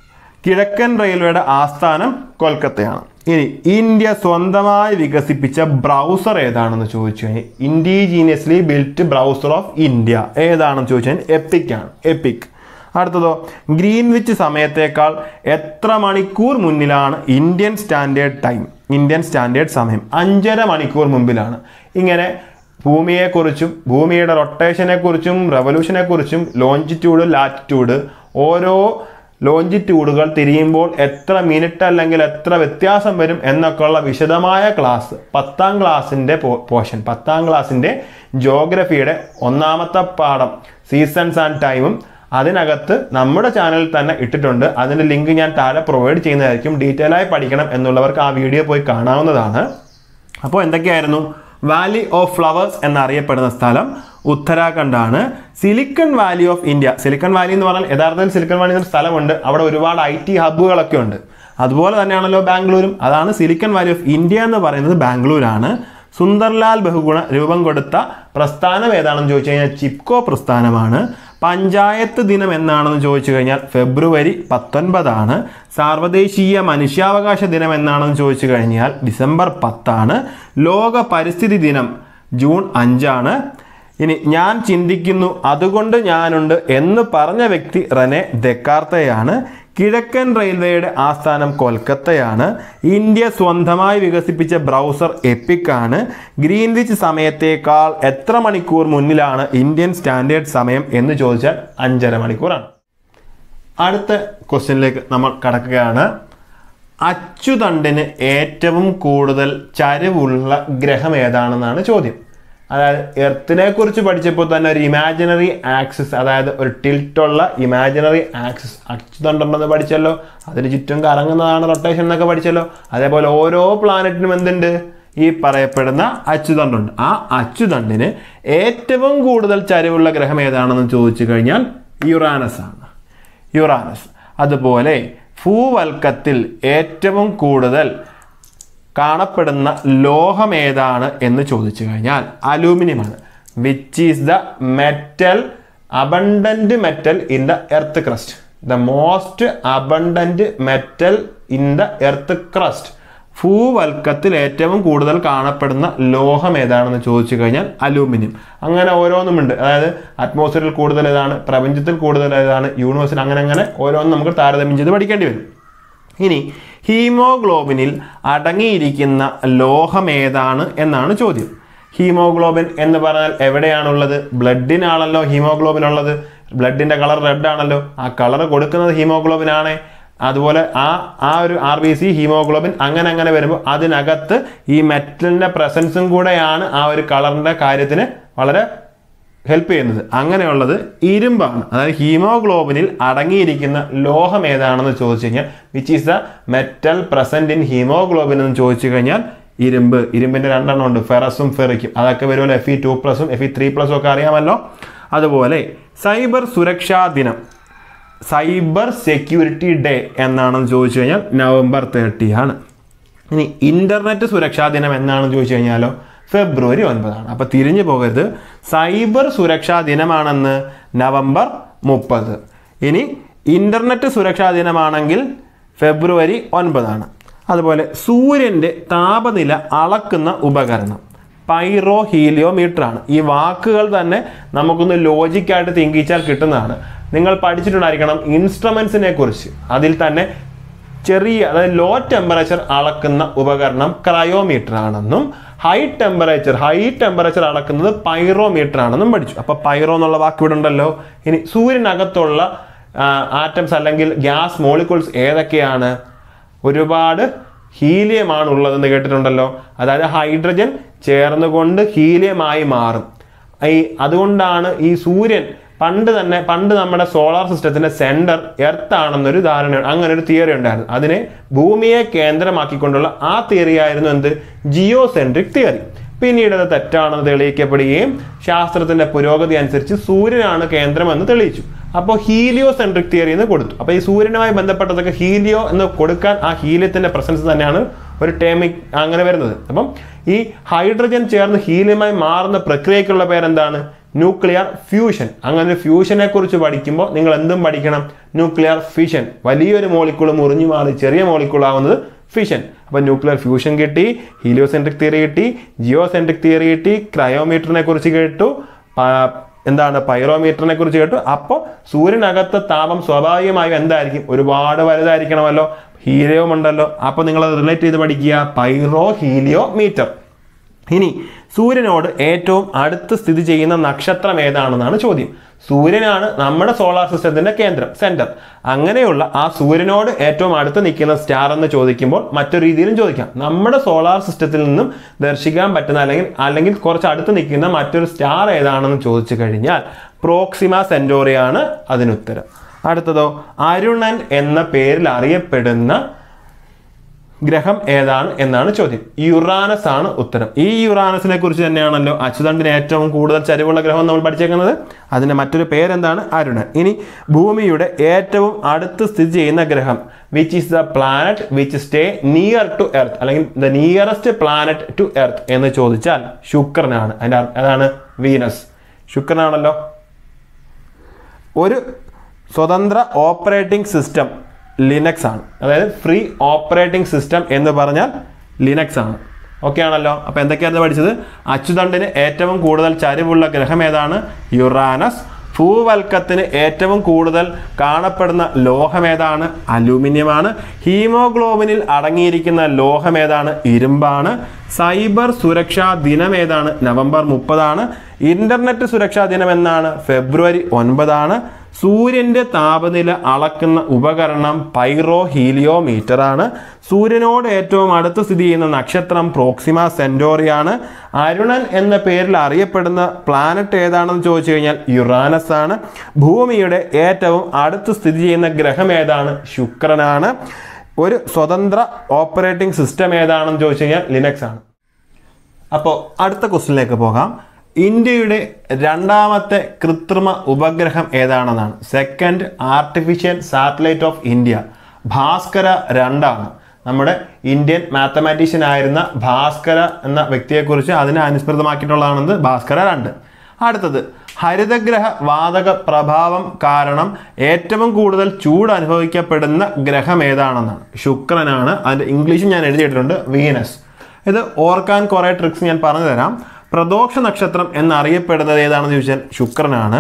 കിഴക്കൻ റെയിൽവേയുടെ ആസ്ഥാനം കൊൽക്കത്തയാണ് ഇനി ഇന്ത്യ സ്വന്തമായി വികസിപ്പിച്ച ബ്രൗസർ ഏതാണെന്ന് ചോദിച്ചു കഴിഞ്ഞാൽ indigenously built browser of India ഏതാണെന്ന് ചോദിച്ചു കഴിഞ്ഞാൽ എപ്പിക് ആണ് എപ്പിക് അടുത്തതോ ഗ്രീൻവിച്ച് സമയത്തേക്കാൾ എത്ര മണിക്കൂർ മുന്നിലാണ് Indian standard time Indian standard സമയം അഞ്ചര മണിക്കൂർ മുമ്പിലാണ് ഇങ്ങനെ ഭൂമിയെക്കുറിച്ചും ഭൂമിയുടെ റൊട്ടേഷനെക്കുറിച്ചും റെവല്യൂഷനെക്കുറിച്ചും ലോഞ്ചിറ്റ്യൂഡ് ലാറ്റിറ്റ്യൂഡ് ഓരോ ലോഞ്ചിറ്റ്യൂഡുകൾ തിരിയുമ്പോൾ എത്ര മിനിറ്റ് അല്ലെങ്കിൽ എത്ര വ്യത്യാസം വരും എന്നൊക്കെയുള്ള വിശദമായ ക്ലാസ് പത്താം ക്ലാസ്സിൻ്റെ പോർഷൻ പത്താം ക്ലാസ്സിൻ്റെ ജോഗ്രഫിയുടെ ഒന്നാമത്തെ പാഠം സീസൺസ് ആൻഡ് ടൈമും അതിനകത്ത് നമ്മുടെ ചാനലിൽ തന്നെ ഇട്ടിട്ടുണ്ട് അതിൻ്റെ ലിങ്ക് ഞാൻ താഴെ പ്രൊവൈഡ് ചെയ്യുന്നതായിരിക്കും ഡീറ്റെയിൽ ആയി പഠിക്കണം എന്നുള്ളവർക്ക് ആ വീഡിയോ പോയി കാണാവുന്നതാണ് അപ്പോൾ എന്തൊക്കെയായിരുന്നു വാലി ഓഫ് ഫ്ലവേഴ്സ് എന്നറിയപ്പെടുന്ന സ്ഥലം ഉത്തരാഖണ്ഡാണ് Silicon Valley of India Silicon Valley എന്ന് പറഞ്ഞാൽ യഥാർത്ഥത്തിൽ സിലിക്കൺ വാലി എന്നൊരു സ്ഥലമുണ്ട് അവിടെ ഒരുപാട് ഐ ടി ഹബ്ബുകളൊക്കെ ഉണ്ട് അതുപോലെ തന്നെയാണല്ലോ ബാംഗ്ലൂരും അതാണ് സിലിക്കൺ വാലി ഓഫ് ഇന്ത്യ എന്ന് പറയുന്നത് ബാംഗ്ലൂരാണ് സുന്ദർലാൽ ബഹുഗുണ രൂപം കൊടുത്ത പ്രസ്ഥാനം ഏതാണെന്ന് ചോദിച്ചു കഴിഞ്ഞാൽ ചിപ്കോ പ്രസ്ഥാനമാണ് പഞ്ചായത്ത് ദിനം എന്നാണെന്ന് ചോദിച്ചു കഴിഞ്ഞാൽ ഫെബ്രുവരി പത്തൊൻപതാണ് സാർവദേശീയ മനുഷ്യാവകാശ ദിനം എന്നാണെന്ന് ചോദിച്ചു കഴിഞ്ഞാൽ ഡിസംബർ പത്താണ് ലോക പരിസ്ഥിതി ദിനം ജൂൺ അഞ്ചാണ് ഇനി ഞാൻ ചിന്തിക്കുന്നു അതുകൊണ്ട് ഞാനുണ്ട് എന്ന് പറഞ്ഞ വ്യക്തി റനെ ദെക്കാർത്തയാണ് കിഴക്കൻ റെയിൽവേയുടെ ആസ്ഥാനം കൊൽക്കത്തയാണ് ഇന്ത്യ സ്വന്തമായി വികസിപ്പിച്ച ബ്രൗസർ എപ്പിക്കാണ് ഗ്രീൻവിച്ച് സമയത്തേക്കാൾ എത്ര മണിക്കൂർ മുന്നിലാണ് ഇന്ത്യൻ സ്റ്റാൻഡേർഡ് സമയം എന്ന് ചോദിച്ചാൽ അഞ്ചര മണിക്കൂറാണ് അടുത്ത ക്വസ്റ്റ്യനിലേക്ക് നമ്മൾ കടക്കുകയാണ് അച്ചുതണ്ടിന് ഏറ്റവും കൂടുതൽ ചരിവുള്ള ഗ്രഹം ഏതാണെന്നാണ് ചോദ്യം അതായത് എർത്തിനെ കുറിച്ച് പഠിച്ചപ്പോൾ തന്നെ ഒരു ഇമാജിനറി ആക്സിസ് അതായത് ഒരു ടിൽറ്റുള്ള ഇമാജിനറി ആക്സിസ് അച്ചുതണ്ടുണ്ടെന്ന് പഠിച്ചല്ലോ അതിന് ചുറ്റും കറങ്ങുന്നതാണ് റൊട്ടേഷൻ എന്നൊക്കെ പഠിച്ചല്ലോ അതേപോലെ ഓരോ പ്ലാനറ്റിനും എന്തുണ്ട് ഈ പറയപ്പെടുന്ന അച്ചുതണ്ടുണ്ട് ആ അച്ചുതണ്ടിന് ഏറ്റവും കൂടുതൽ ചരിവുള്ള ഗ്രഹം ഏതാണെന്ന് ചോദിച്ചു കഴിഞ്ഞാൽ യുറാനസ് ആണ് യുറാനസ് അതുപോലെ ഭൂവൽക്കത്തിൽ ഏറ്റവും കൂടുതൽ കാണപ്പെടുന്ന ലോഹം ഏതാണ് എന്ന് ചോദിച്ചു കഴിഞ്ഞാൽ അലൂമിനിയമാണ് which is the metal abundant metal in the earth crust the most abundant metal in the earth crust ഭൂവൽക്കത്തിൽ ഏറ്റവും കൂടുതൽ കാണപ്പെടുന്ന ലോഹം ഏതാണെന്ന് ചോദിച്ചു കഴിഞ്ഞാൽ അലൂമിനിയം അങ്ങനെ ഓരോന്നുമുണ്ട് അതായത് അറ്റ്മോസ്ഫിയറിൽ കൂടുതൽ ഏതാണ് പ്രപഞ്ചത്തിൽ കൂടുതൽ ഏതാണ് യൂണിവേഴ്സിൽ അങ്ങനെ അങ്ങനെ ഓരോന്നും നമുക്ക് താരതമ്യം ചെയ്ത് പഠിക്കേണ്ടി വരും ഇനി ഹീമോഗ്ലോബിനിൽ അടങ്ങിയിരിക്കുന്ന ലോഹം ഏതാണ് എന്നാണ് ചോദ്യം ഹീമോഗ്ലോബിൻ എന്ന് പറഞ്ഞാൽ എവിടെയാണുള്ളത് ബ്ലഡിനാണല്ലോ ഹീമോഗ്ലോബിൻ ഉള്ളത് ബ്ലഡിന്റെ കളർ റെഡ് ആണല്ലോ ആ കളർ കൊടുക്കുന്നത് ഹീമോഗ്ലോബിൻ ആണ് അതുപോലെ ആ ആ ഒരു ആർ ബി സി ഹീമോഗ്ലോബിൻ അങ്ങനെ അങ്ങനെ വരുമ്പോൾ അതിനകത്ത് ഈ മെറ്റലിന്റെ പ്രസൻസും കൂടെയാണ് ആ ഒരു കളറിന്റെ കാര്യത്തിന് വളരെ ഹെൽപ്പ് ചെയ്യുന്നത് അങ്ങനെയുള്ളത് ഇരുമ്പാണ് അതായത് ഹീമോഗ്ലോബിനിൽ അടങ്ങിയിരിക്കുന്ന ലോഹം ഏതാണെന്ന് ചോദിച്ചു കഴിഞ്ഞാൽ which is the metal present in haemoglobin എന്ന് ചോദിച്ചു കഴിഞ്ഞാൽ ഇരുമ്പ് ഇരുമ്പിന്റെ രണ്ടെണ്ണം ഉണ്ട് ഫെറസും ഫെറിക്കും അതൊക്കെ വരുമല്ലോ എഫ് ഇ ടു പ്ലസും എഫ് ഇ ത്രീ പ്ലസും ഒക്കെ അറിയാമല്ലോ അതുപോലെ സൈബർ സുരക്ഷാ ദിനം സൈബർ സെക്യൂരിറ്റി ഡേ എന്നാണെന്ന് ചോദിച്ചു കഴിഞ്ഞാൽ നവംബർ തേർട്ടി ആണ് ഇനി ഇന്റർനെറ്റ് സുരക്ഷാ ദിനം എന്നാണെന്ന് ചോദിച്ചു കഴിഞ്ഞാലോ ഫെബ്രുവരി ഒൻപതാണ് അപ്പോൾ തിരിഞ്ഞു പോകരുത് സൈബർ സുരക്ഷാ ദിനമാണെന്ന് നവംബർ മുപ്പത് ഇനി ഇന്റർനെറ്റ് സുരക്ഷാ ദിനമാണെങ്കിൽ ഫെബ്രുവരി ഒൻപതാണ് അതുപോലെ സൂര്യൻ്റെ താപനില അളക്കുന്ന ഉപകരണം പൈറോ ഹീലിയോമീറ്റർ ആണ് ഈ വാക്കുകൾ തന്നെ നമുക്കൊന്ന് ലോജിക്കായിട്ട് തിങ്കിച്ചാൽ കിട്ടുന്നതാണ് നിങ്ങൾ പഠിച്ചിട്ടുണ്ടായിരിക്കണം ഇൻസ്ട്രുമെന്റ്സിനെ കുറിച്ച് അതിൽ തന്നെ ചെറിയ അതായത് ലോ ടെമ്പറേച്ചർ അളക്കുന്ന ഉപകരണം ക്രയോമീറ്റർ ആണെന്നും ഹൈ ടെമ്പറേച്ചർ ഹൈ ടെമ്പറേച്ചർ അളക്കുന്നത് പൈറോമീറ്റർ ആണെന്നും പഠിച്ചു അപ്പൊ പൈറോ എന്നുള്ള വാക്ക് ഇവിടെ ഉണ്ടല്ലോ ഇനി സൂര്യനകത്തുള്ള ആറ്റംസ് അല്ലെങ്കിൽ ഗ്യാസ് മോളിക്യൂൾസ് ഏതൊക്കെയാണ് ഒരുപാട് ഹീലിയമാണ് ഉള്ളതെന്ന് കേട്ടിട്ടുണ്ടല്ലോ അതായത് ഹൈഡ്രജൻ ചേർന്നുകൊണ്ട് ഹീലിയമായി മാറും ഈ അതുകൊണ്ടാണ് ഈ സൂര്യൻ പണ്ട് തന്നെ പണ്ട് നമ്മുടെ സോളാർ സിസ്റ്റത്തിന്റെ സെന്റർ എർത്ത് ആണെന്നൊരു ധാരണ അങ്ങനെ ഒരു തിയറി ഉണ്ടായിരുന്നു അതിനെ ഭൂമിയെ കേന്ദ്രമാക്കിക്കൊണ്ടുള്ള ആ തിയറി ആയിരുന്നു എന്ത് ജിയോ സെൻട്രിക് തിയറി പിന്നീട് അത് തെറ്റാണെന്ന് തെളിയിക്കപ്പെടുകയും ശാസ്ത്രത്തിന്റെ പുരോഗതി അനുസരിച്ച് സൂര്യനാണ് കേന്ദ്രമെന്ന് തെളിയിച്ചു അപ്പോൾ ഹീലിയോ സെൻട്രിക് തിയറി എന്ന് കൊടുത്തു അപ്പോൾ ഈ സൂര്യനുമായി ബന്ധപ്പെട്ടതൊക്കെ ഹീലിയോ എന്ന് കൊടുക്കാൻ ആ ഹീലിയത്തിന്റെ പ്രസൻസ് തന്നെയാണ് ഒരു ടേമിക് അങ്ങനെ വരുന്നത് അപ്പം ഈ ഹൈഡ്രജൻ ചേർന്ന് ഹീലിയമായി മാറുന്ന പ്രക്രിയക്കുള്ള പേരെന്താണ് ന്യൂക്ലിയർ ഫ്യൂഷൻ അങ്ങനെ ഒരു ഫ്യൂഷനെ കുറിച്ച് പഠിക്കുമ്പോൾ നിങ്ങൾ എന്തും പഠിക്കണം ന്യൂക്ലിയർ ഫിഷൻ വലിയൊരു മോളിക്കൂൾ മുറിഞ്ഞു മാറി ചെറിയ മോളിക്കൂൾ ആവുന്നത് ഫിഷൻ അപ്പോൾ ന്യൂക്ലിയർ ഫ്യൂഷൻ കിട്ടി ഹീലിയോസെൻട്രിക് തിയറി കിട്ടി ജിയോസെൻട്രിക് തിയറി കിട്ടി ക്രയോമീറ്ററിനെ കുറിച്ച് കേട്ടു പ- എന്താണ് പൈറോമീറ്ററിനെ കുറിച്ച് കേട്ടു അപ്പോൾ സൂര്യനകത്തെ താപം സ്വാഭാവികമായും എന്തായിരിക്കും ഒരുപാട് വലുതായിരിക്കണമല്ലോ ഹീലിയം ഉണ്ടല്ലോ അപ്പോൾ നിങ്ങൾ അത് റിലേറ്റ് ചെയ്ത് പഠിക്കുക പൈറോ ഹീലിയോ മീറ്റർ ഇനി സൂര്യനോട് ഏറ്റവും അടുത്ത് സ്ഥിതി ചെയ്യുന്ന നക്ഷത്രം ഏതാണെന്നാണ് ചോദ്യം സൂര്യനാണ് നമ്മുടെ സോളാർ സിസ്റ്റത്തിന്റെ കേന്ദ്രം സെന്റർ അങ്ങനെയുള്ള ആ സൂര്യനോട് ഏറ്റവും അടുത്ത് നിൽക്കുന്ന സ്റ്റാർ എന്ന് ചോദിക്കുമ്പോൾ മറ്റൊരു രീതിയിലും ചോദിക്കാം നമ്മുടെ സോളാർ സിസ്റ്റത്തിൽ നിന്നും ദർശിക്കാൻ പറ്റുന്ന അല്ലെങ്കിൽ അല്ലെങ്കിൽ കുറച്ച് അടുത്ത് നിൽക്കുന്ന മറ്റൊരു സ്റ്റാർ ഏതാണെന്ന് ചോദിച്ചു കഴിഞ്ഞാൽ പ്രോക്സിമ സെന്റോറിയാണ് അതിനുത്തരം അടുത്തതോ അരുണൻ എന്ന പേരിൽ അറിയപ്പെടുന്ന ഗ്രഹം ഏതാണ് എന്നാണ് ചോദ്യം യുറാനസ് ആണ് ഉത്തരം ഈ യുറാനസിനെ കുറിച്ച് തന്നെയാണല്ലോ അച്യുതണ്ടിന് ഏറ്റവും കൂടുതൽ ചരിവുള്ള ഗ്രഹം നമ്മൾ പഠിച്ചേക്കുന്നത് അതിന്റെ മറ്റൊരു പേരെന്താണ് അരുണൻ ഇനി ഭൂമിയുടെ ഏറ്റവും അടുത്ത് സ്ഥിതി ചെയ്യുന്ന ഗ്രഹം which is the planet which stay near to earth അല്ലെങ്കിൽ the nearest planet to earth എന്ന് ചോദിച്ചാൽ ശുക്രനാണ് അതിന്റെ അർത്ഥം അതാണ് വീനസ് ശുക്രനാണല്ലോ ഒരു സ്വതന്ത്ര ഓപ്പറേറ്റിംഗ് സിസ്റ്റം ലിനക്സ് ആണ് അതായത് ഫ്രീ ഓപ്പറേറ്റിംഗ് സിസ്റ്റം എന്ന് പറഞ്ഞാൽ ലിനക്സ് ആണ് ഓക്കെ ആണല്ലോ അപ്പോൾ എന്തൊക്കെയാണ് പഠിച്ചത് അച്യുതണ്ടിന് ഏറ്റവും കൂടുതൽ ചരിവുള്ള ഗ്രഹം ഏതാണ് യുറാനസ് ഭൂവൽക്കത്തിന് ഏറ്റവും കൂടുതൽ കാണപ്പെടുന്ന ലോഹം ഏതാണ് അലൂമിനിയമാണ് ഹീമോഗ്ലോബിനിൽ അടങ്ങിയിരിക്കുന്ന ലോഹം ഏതാണ് ഇരുമ്പാണ് സൈബർ സുരക്ഷാ ദിനം ഏതാണ് നവംബർ മുപ്പതാണ് ഇന്റർനെറ്റ് സുരക്ഷാ ദിനം എന്നാണ് ഫെബ്രുവരി ഒൻപതാണ് സൂര്യന്റെ താപനില അളക്കുന്ന ഉപകരണം പൈറോ ഹീലിയോമീറ്റർ ആണ് സൂര്യനോട് ഏറ്റവും അടുത്ത് സ്ഥിതി ചെയ്യുന്ന നക്ഷത്രം പ്രോക്സിമ സെന്റോറിയാണ് അരുണൻ എന്ന പേരിൽ അറിയപ്പെടുന്ന പ്ലാനറ്റ് ഏതാണെന്ന് ചോദിച്ചു കഴിഞ്ഞാൽ യുറാനസ് ആണ് ഭൂമിയുടെ ഏറ്റവും അടുത്ത് സ്ഥിതി ചെയ്യുന്ന ഗ്രഹം ഏതാണ് ശുക്രനാണ് ഒരു സ്വതന്ത്ര ഓപ്പറേറ്റിംഗ് സിസ്റ്റം ഏതാണെന്ന് ചോദിച്ചു കഴിഞ്ഞാൽ ലിനക്സ് ആണ് അപ്പോൾ അടുത്ത ക്വസ്റ്റിനിലേക്ക് പോകാം ഇന്ത്യയുടെ രണ്ടാമത്തെ കൃത്രിമ ഉപഗ്രഹം ഏതാണെന്നാണ് second artificial satellite of India Bhaskara രണ്ടാണ് നമ്മുടെ ഇന്ത്യൻ മാത്തമാറ്റീഷ്യൻ ആയിരുന്ന ഭാസ്കര എന്ന വ്യക്തിയെക്കുറിച്ച് അതിനെ അനുസ്മൃതമാക്കിയിട്ടുള്ളതാണെന്ന് ഭാസ്കര രണ്ട് അടുത്തത് ഹരിതഗ്രഹ വാതക പ്രഭാവം കാരണം ഏറ്റവും കൂടുതൽ ചൂട് അനുഭവിക്കപ്പെടുന്ന ഗ്രഹം ഏതാണെന്നാണ് ശുക്രനാണ് അതിൻ്റെ ഇംഗ്ലീഷും ഞാൻ എഴുതിയിട്ടുണ്ട് വീനസ് ഇത് ഓർക്കാൻ കുറേ ട്രിക്സ് ഞാൻ പറഞ്ഞു തരാം പ്രദോഷ നക്ഷത്രം എന്നറിയപ്പെടുന്നത് ഏതാണെന്ന് ചോദിച്ചാൽ ശുക്രനാണ്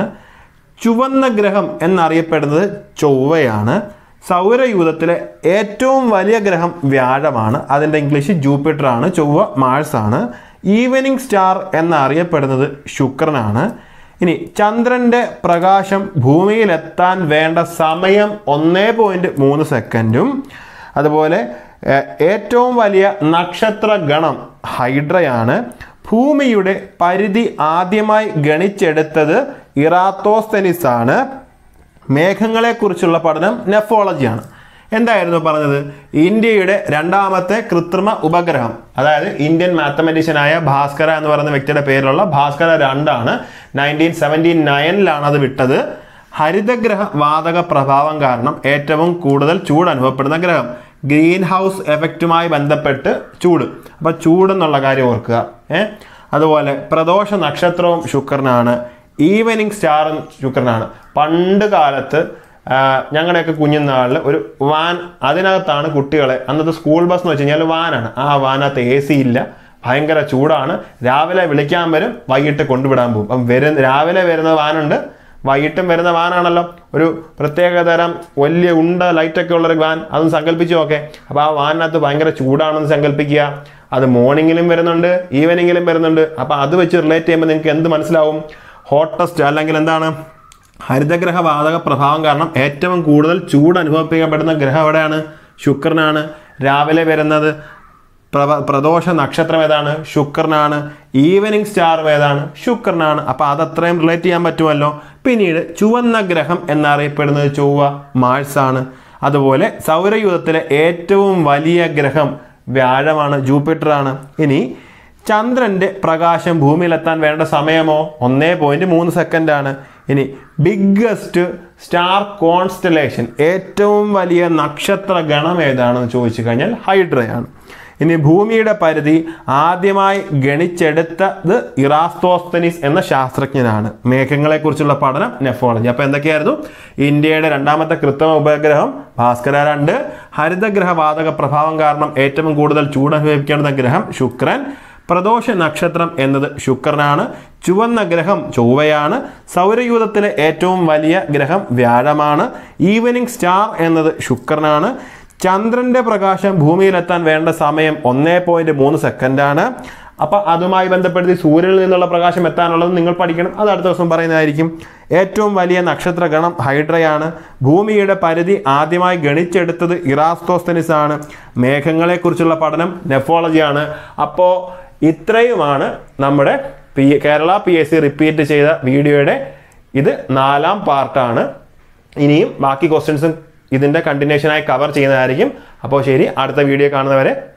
ചുവന്ന ഗ്രഹം എന്നറിയപ്പെടുന്നത് ചൊവ്വയാണ് സൗരയൂഥത്തിലെ ഏറ്റവും വലിയ ഗ്രഹം വ്യാഴമാണ് അതിൻ്റെ ഇംഗ്ലീഷ് ജൂപ്പിറ്റർ ആണ് ചൊവ്വ മാഴ്സ് ആണ് ഈവനിങ് സ്റ്റാർ എന്നറിയപ്പെടുന്നത് ശുക്രനാണ് ഇനി ചന്ദ്രൻ്റെ പ്രകാശം ഭൂമിയിലെത്താൻ വേണ്ട സമയം ഒന്നേ പോയിൻറ്റ് മൂന്ന് സെക്കൻഡും അതുപോലെ ഏഹ്, ഏറ്റവും വലിയ നക്ഷത്ര ഗണം ഹൈഡ്രയാണ് ഭൂമിയുടെ പരിധി ആദ്യമായി ഗണിച്ചെടുത്തത് ഇറാത്തോസ്തനിസ് ആണ് മേഘങ്ങളെക്കുറിച്ചുള്ള പഠനം നെഫോളജിയാണ് എന്തായിരുന്നു പറഞ്ഞത് ഇന്ത്യയുടെ രണ്ടാമത്തെ കൃത്രിമ ഉപഗ്രഹം അതായത് ഇന്ത്യൻ മാത്തമെറ്റീഷ്യനായ ഭാസ്കര എന്ന് പറയുന്ന വ്യക്തിയുടെ പേരിലുള്ള ഭാസ്കര രണ്ടാണ് നയൻറ്റീൻ സെവൻറ്റി നയനിലാണ് അത് വിട്ടത് ഹരിതഗ്രഹ വാതക പ്രഭാവം കാരണം ഏറ്റവും കൂടുതൽ ചൂട് അനുഭവപ്പെടുന്ന ഗ്രഹം ഗ്രീൻ ഹൗസ് എഫക്റ്റുമായി ബന്ധപ്പെട്ട് ചൂട് അപ്പോൾ ചൂട് എന്നുള്ള കാര്യം ഓർക്കുക ഏ അതുപോലെ പ്രദോഷ നക്ഷത്രവും ശുക്രനാണ് ഈവനിങ് സ്റ്റാറും ശുക്രനാണ് പണ്ട് കാലത്ത് ആ, ഞങ്ങളുടെയൊക്കെ കുഞ്ഞുനാളിൽ ഒരു വാൻ അതിനകത്താണ് കുട്ടികളെ അന്നത്തെ സ്കൂൾ ബസ് എന്ന് വെച്ച് കഴിഞ്ഞാൽ വാനാണ് ആ വാനകത്ത് എ സി ഇല്ല ഭയങ്കര ചൂടാണ് രാവിലെ വിളിക്കാൻ വരും വൈകിട്ട് കൊണ്ടുവിടാൻ പോകും അപ്പം വരുന്ന രാവിലെ വരുന്ന വാനുണ്ട് വൈകിട്ടും വരുന്ന വാനാണല്ലോ ഒരു പ്രത്യേക തരം വലിയ ഉണ്ട ലൈറ്റൊക്കെ ഉള്ളൊരു വാൻ അതൊന്ന് സങ്കല്പിച്ച് നോക്കെ അപ്പോൾ ആ വാനിനകത്ത് ഭയങ്കര ചൂടാണെന്ന് സങ്കല്പിക്കുക അത് മോർണിംഗിലും വരുന്നുണ്ട് ഈവനിങ്ങിലും വരുന്നുണ്ട് അപ്പോൾ അത് വെച്ച് റിലേറ്റ് ചെയ്യുമ്പോൾ നിങ്ങൾക്ക് എന്ത് മനസ്സിലാവും ഹോട്ടസ്റ്റ് അല്ലെങ്കിൽ എന്താണ് ഹരിതഗ്രഹ വാതക പ്രഭാവം കാരണം ഏറ്റവും കൂടുതൽ ചൂട് അനുഭവിക്കപ്പെടുന്ന ഗ്രഹം എവിടെയാണ് ശുക്രനാണ് രാവിലെ വരുന്നത് പ്രഭ പ്രദോഷ നക്ഷത്രം ഏതാണ് ശുക്രനാണ് ഈവനിങ് സ്റ്റാർ ഏതാണ് ശുക്രനാണ് അപ്പോൾ അതത്രയും റിലേറ്റ് ചെയ്യാൻ പറ്റുമല്ലോ പിന്നീട് ചുവന്ന ഗ്രഹം എന്നറിയപ്പെടുന്നത് ചൊവ്വ മാഴ്സ് ആണ് അതുപോലെ സൗരയൂഥത്തിലെ ഏറ്റവും വലിയ ഗ്രഹം വ്യാഴമാണ് ജൂപ്പിറ്റർ ആണ് ഇനി ചന്ദ്രന്റെ പ്രകാശം ഭൂമിയിലെത്താൻ വേണ്ട സമയമോ ഒന്നേ പോയിന്റ് മൂന്ന് സെക്കൻഡാണ് ഇനി ബിഗ്ഗസ്റ്റ് സ്റ്റാർ കോൺസ്റ്റലേഷൻ ഏറ്റവും വലിയ നക്ഷത്ര ഗണം ഏതാണെന്ന് ചോദിച്ചു കഴിഞ്ഞാൽ ഹൈഡ്രയാണ് ഇനി ഭൂമിയുടെ പരിധി ആദ്യമായി ഗണിച്ചെടുത്തത് ഇറാസ്തോസ്തനിസ് എന്ന ശാസ്ത്രജ്ഞനാണ് മേഘങ്ങളെക്കുറിച്ചുള്ള പഠനം നെഫോളജി അപ്പോൾ എന്തൊക്കെയായിരുന്നു ഇന്ത്യയുടെ രണ്ടാമത്തെ കൃത്രിമ ഉപഗ്രഹം ഭാസ്കര രണ്ട് ഹരിതഗ്രഹ വാതക പ്രഭാവം കാരണം ഏറ്റവും കൂടുതൽ ചൂട് അനുഭവിക്കേണ്ട ഗ്രഹം ശുക്രൻ പ്രദോഷ നക്ഷത്രം എന്നത് ശുക്രനാണ് ചുവന്ന ഗ്രഹം ചൊവ്വയാണ് സൗരയൂഥത്തിലെ ഏറ്റവും വലിയ ഗ്രഹം വ്യാഴമാണ് ഈവനിങ് സ്റ്റാർ എന്നത് ശുക്രനാണ് ചന്ദ്രന്റെ പ്രകാശം ഭൂമിയിലെത്താൻ വേണ്ട സമയം ഒന്നേ പോയിന്റ് മൂന്ന് സെക്കൻഡാണ് അപ്പം അതുമായി ബന്ധപ്പെടുത്തി സൂര്യനിൽ നിന്നുള്ള പ്രകാശം എത്താനുള്ളത് നിങ്ങൾ പഠിക്കണം അത് അടുത്ത ദിവസം പറയുന്നതായിരിക്കും ഏറ്റവും വലിയ നക്ഷത്ര ഗണം ഹൈഡ്രയാണ് ഭൂമിയുടെ പരിധി ആദ്യമായി ഗണിച്ചെടുത്തത് ഇറാസ്തോസ്തനിസ് ആണ് മേഘങ്ങളെക്കുറിച്ചുള്ള പഠനം നെഫോളജിയാണ് അപ്പോൾ ഇത്രയുമാണ് നമ്മുടെ P Kerala P S C repeat ചെയ്ത വീഡിയോയുടെ ഇത് നാലാം പാർട്ടാണ് ഇനിയും ബാക്കി ക്വസ്റ്റ്യൻസും ഇതിൻ്റെ കണ്ടിന്യൂഷനായി കവർ ചെയ്യുന്നതായിരിക്കും അപ്പോൾ ശരി അടുത്ത വീഡിയോ കാണുന്നവരെ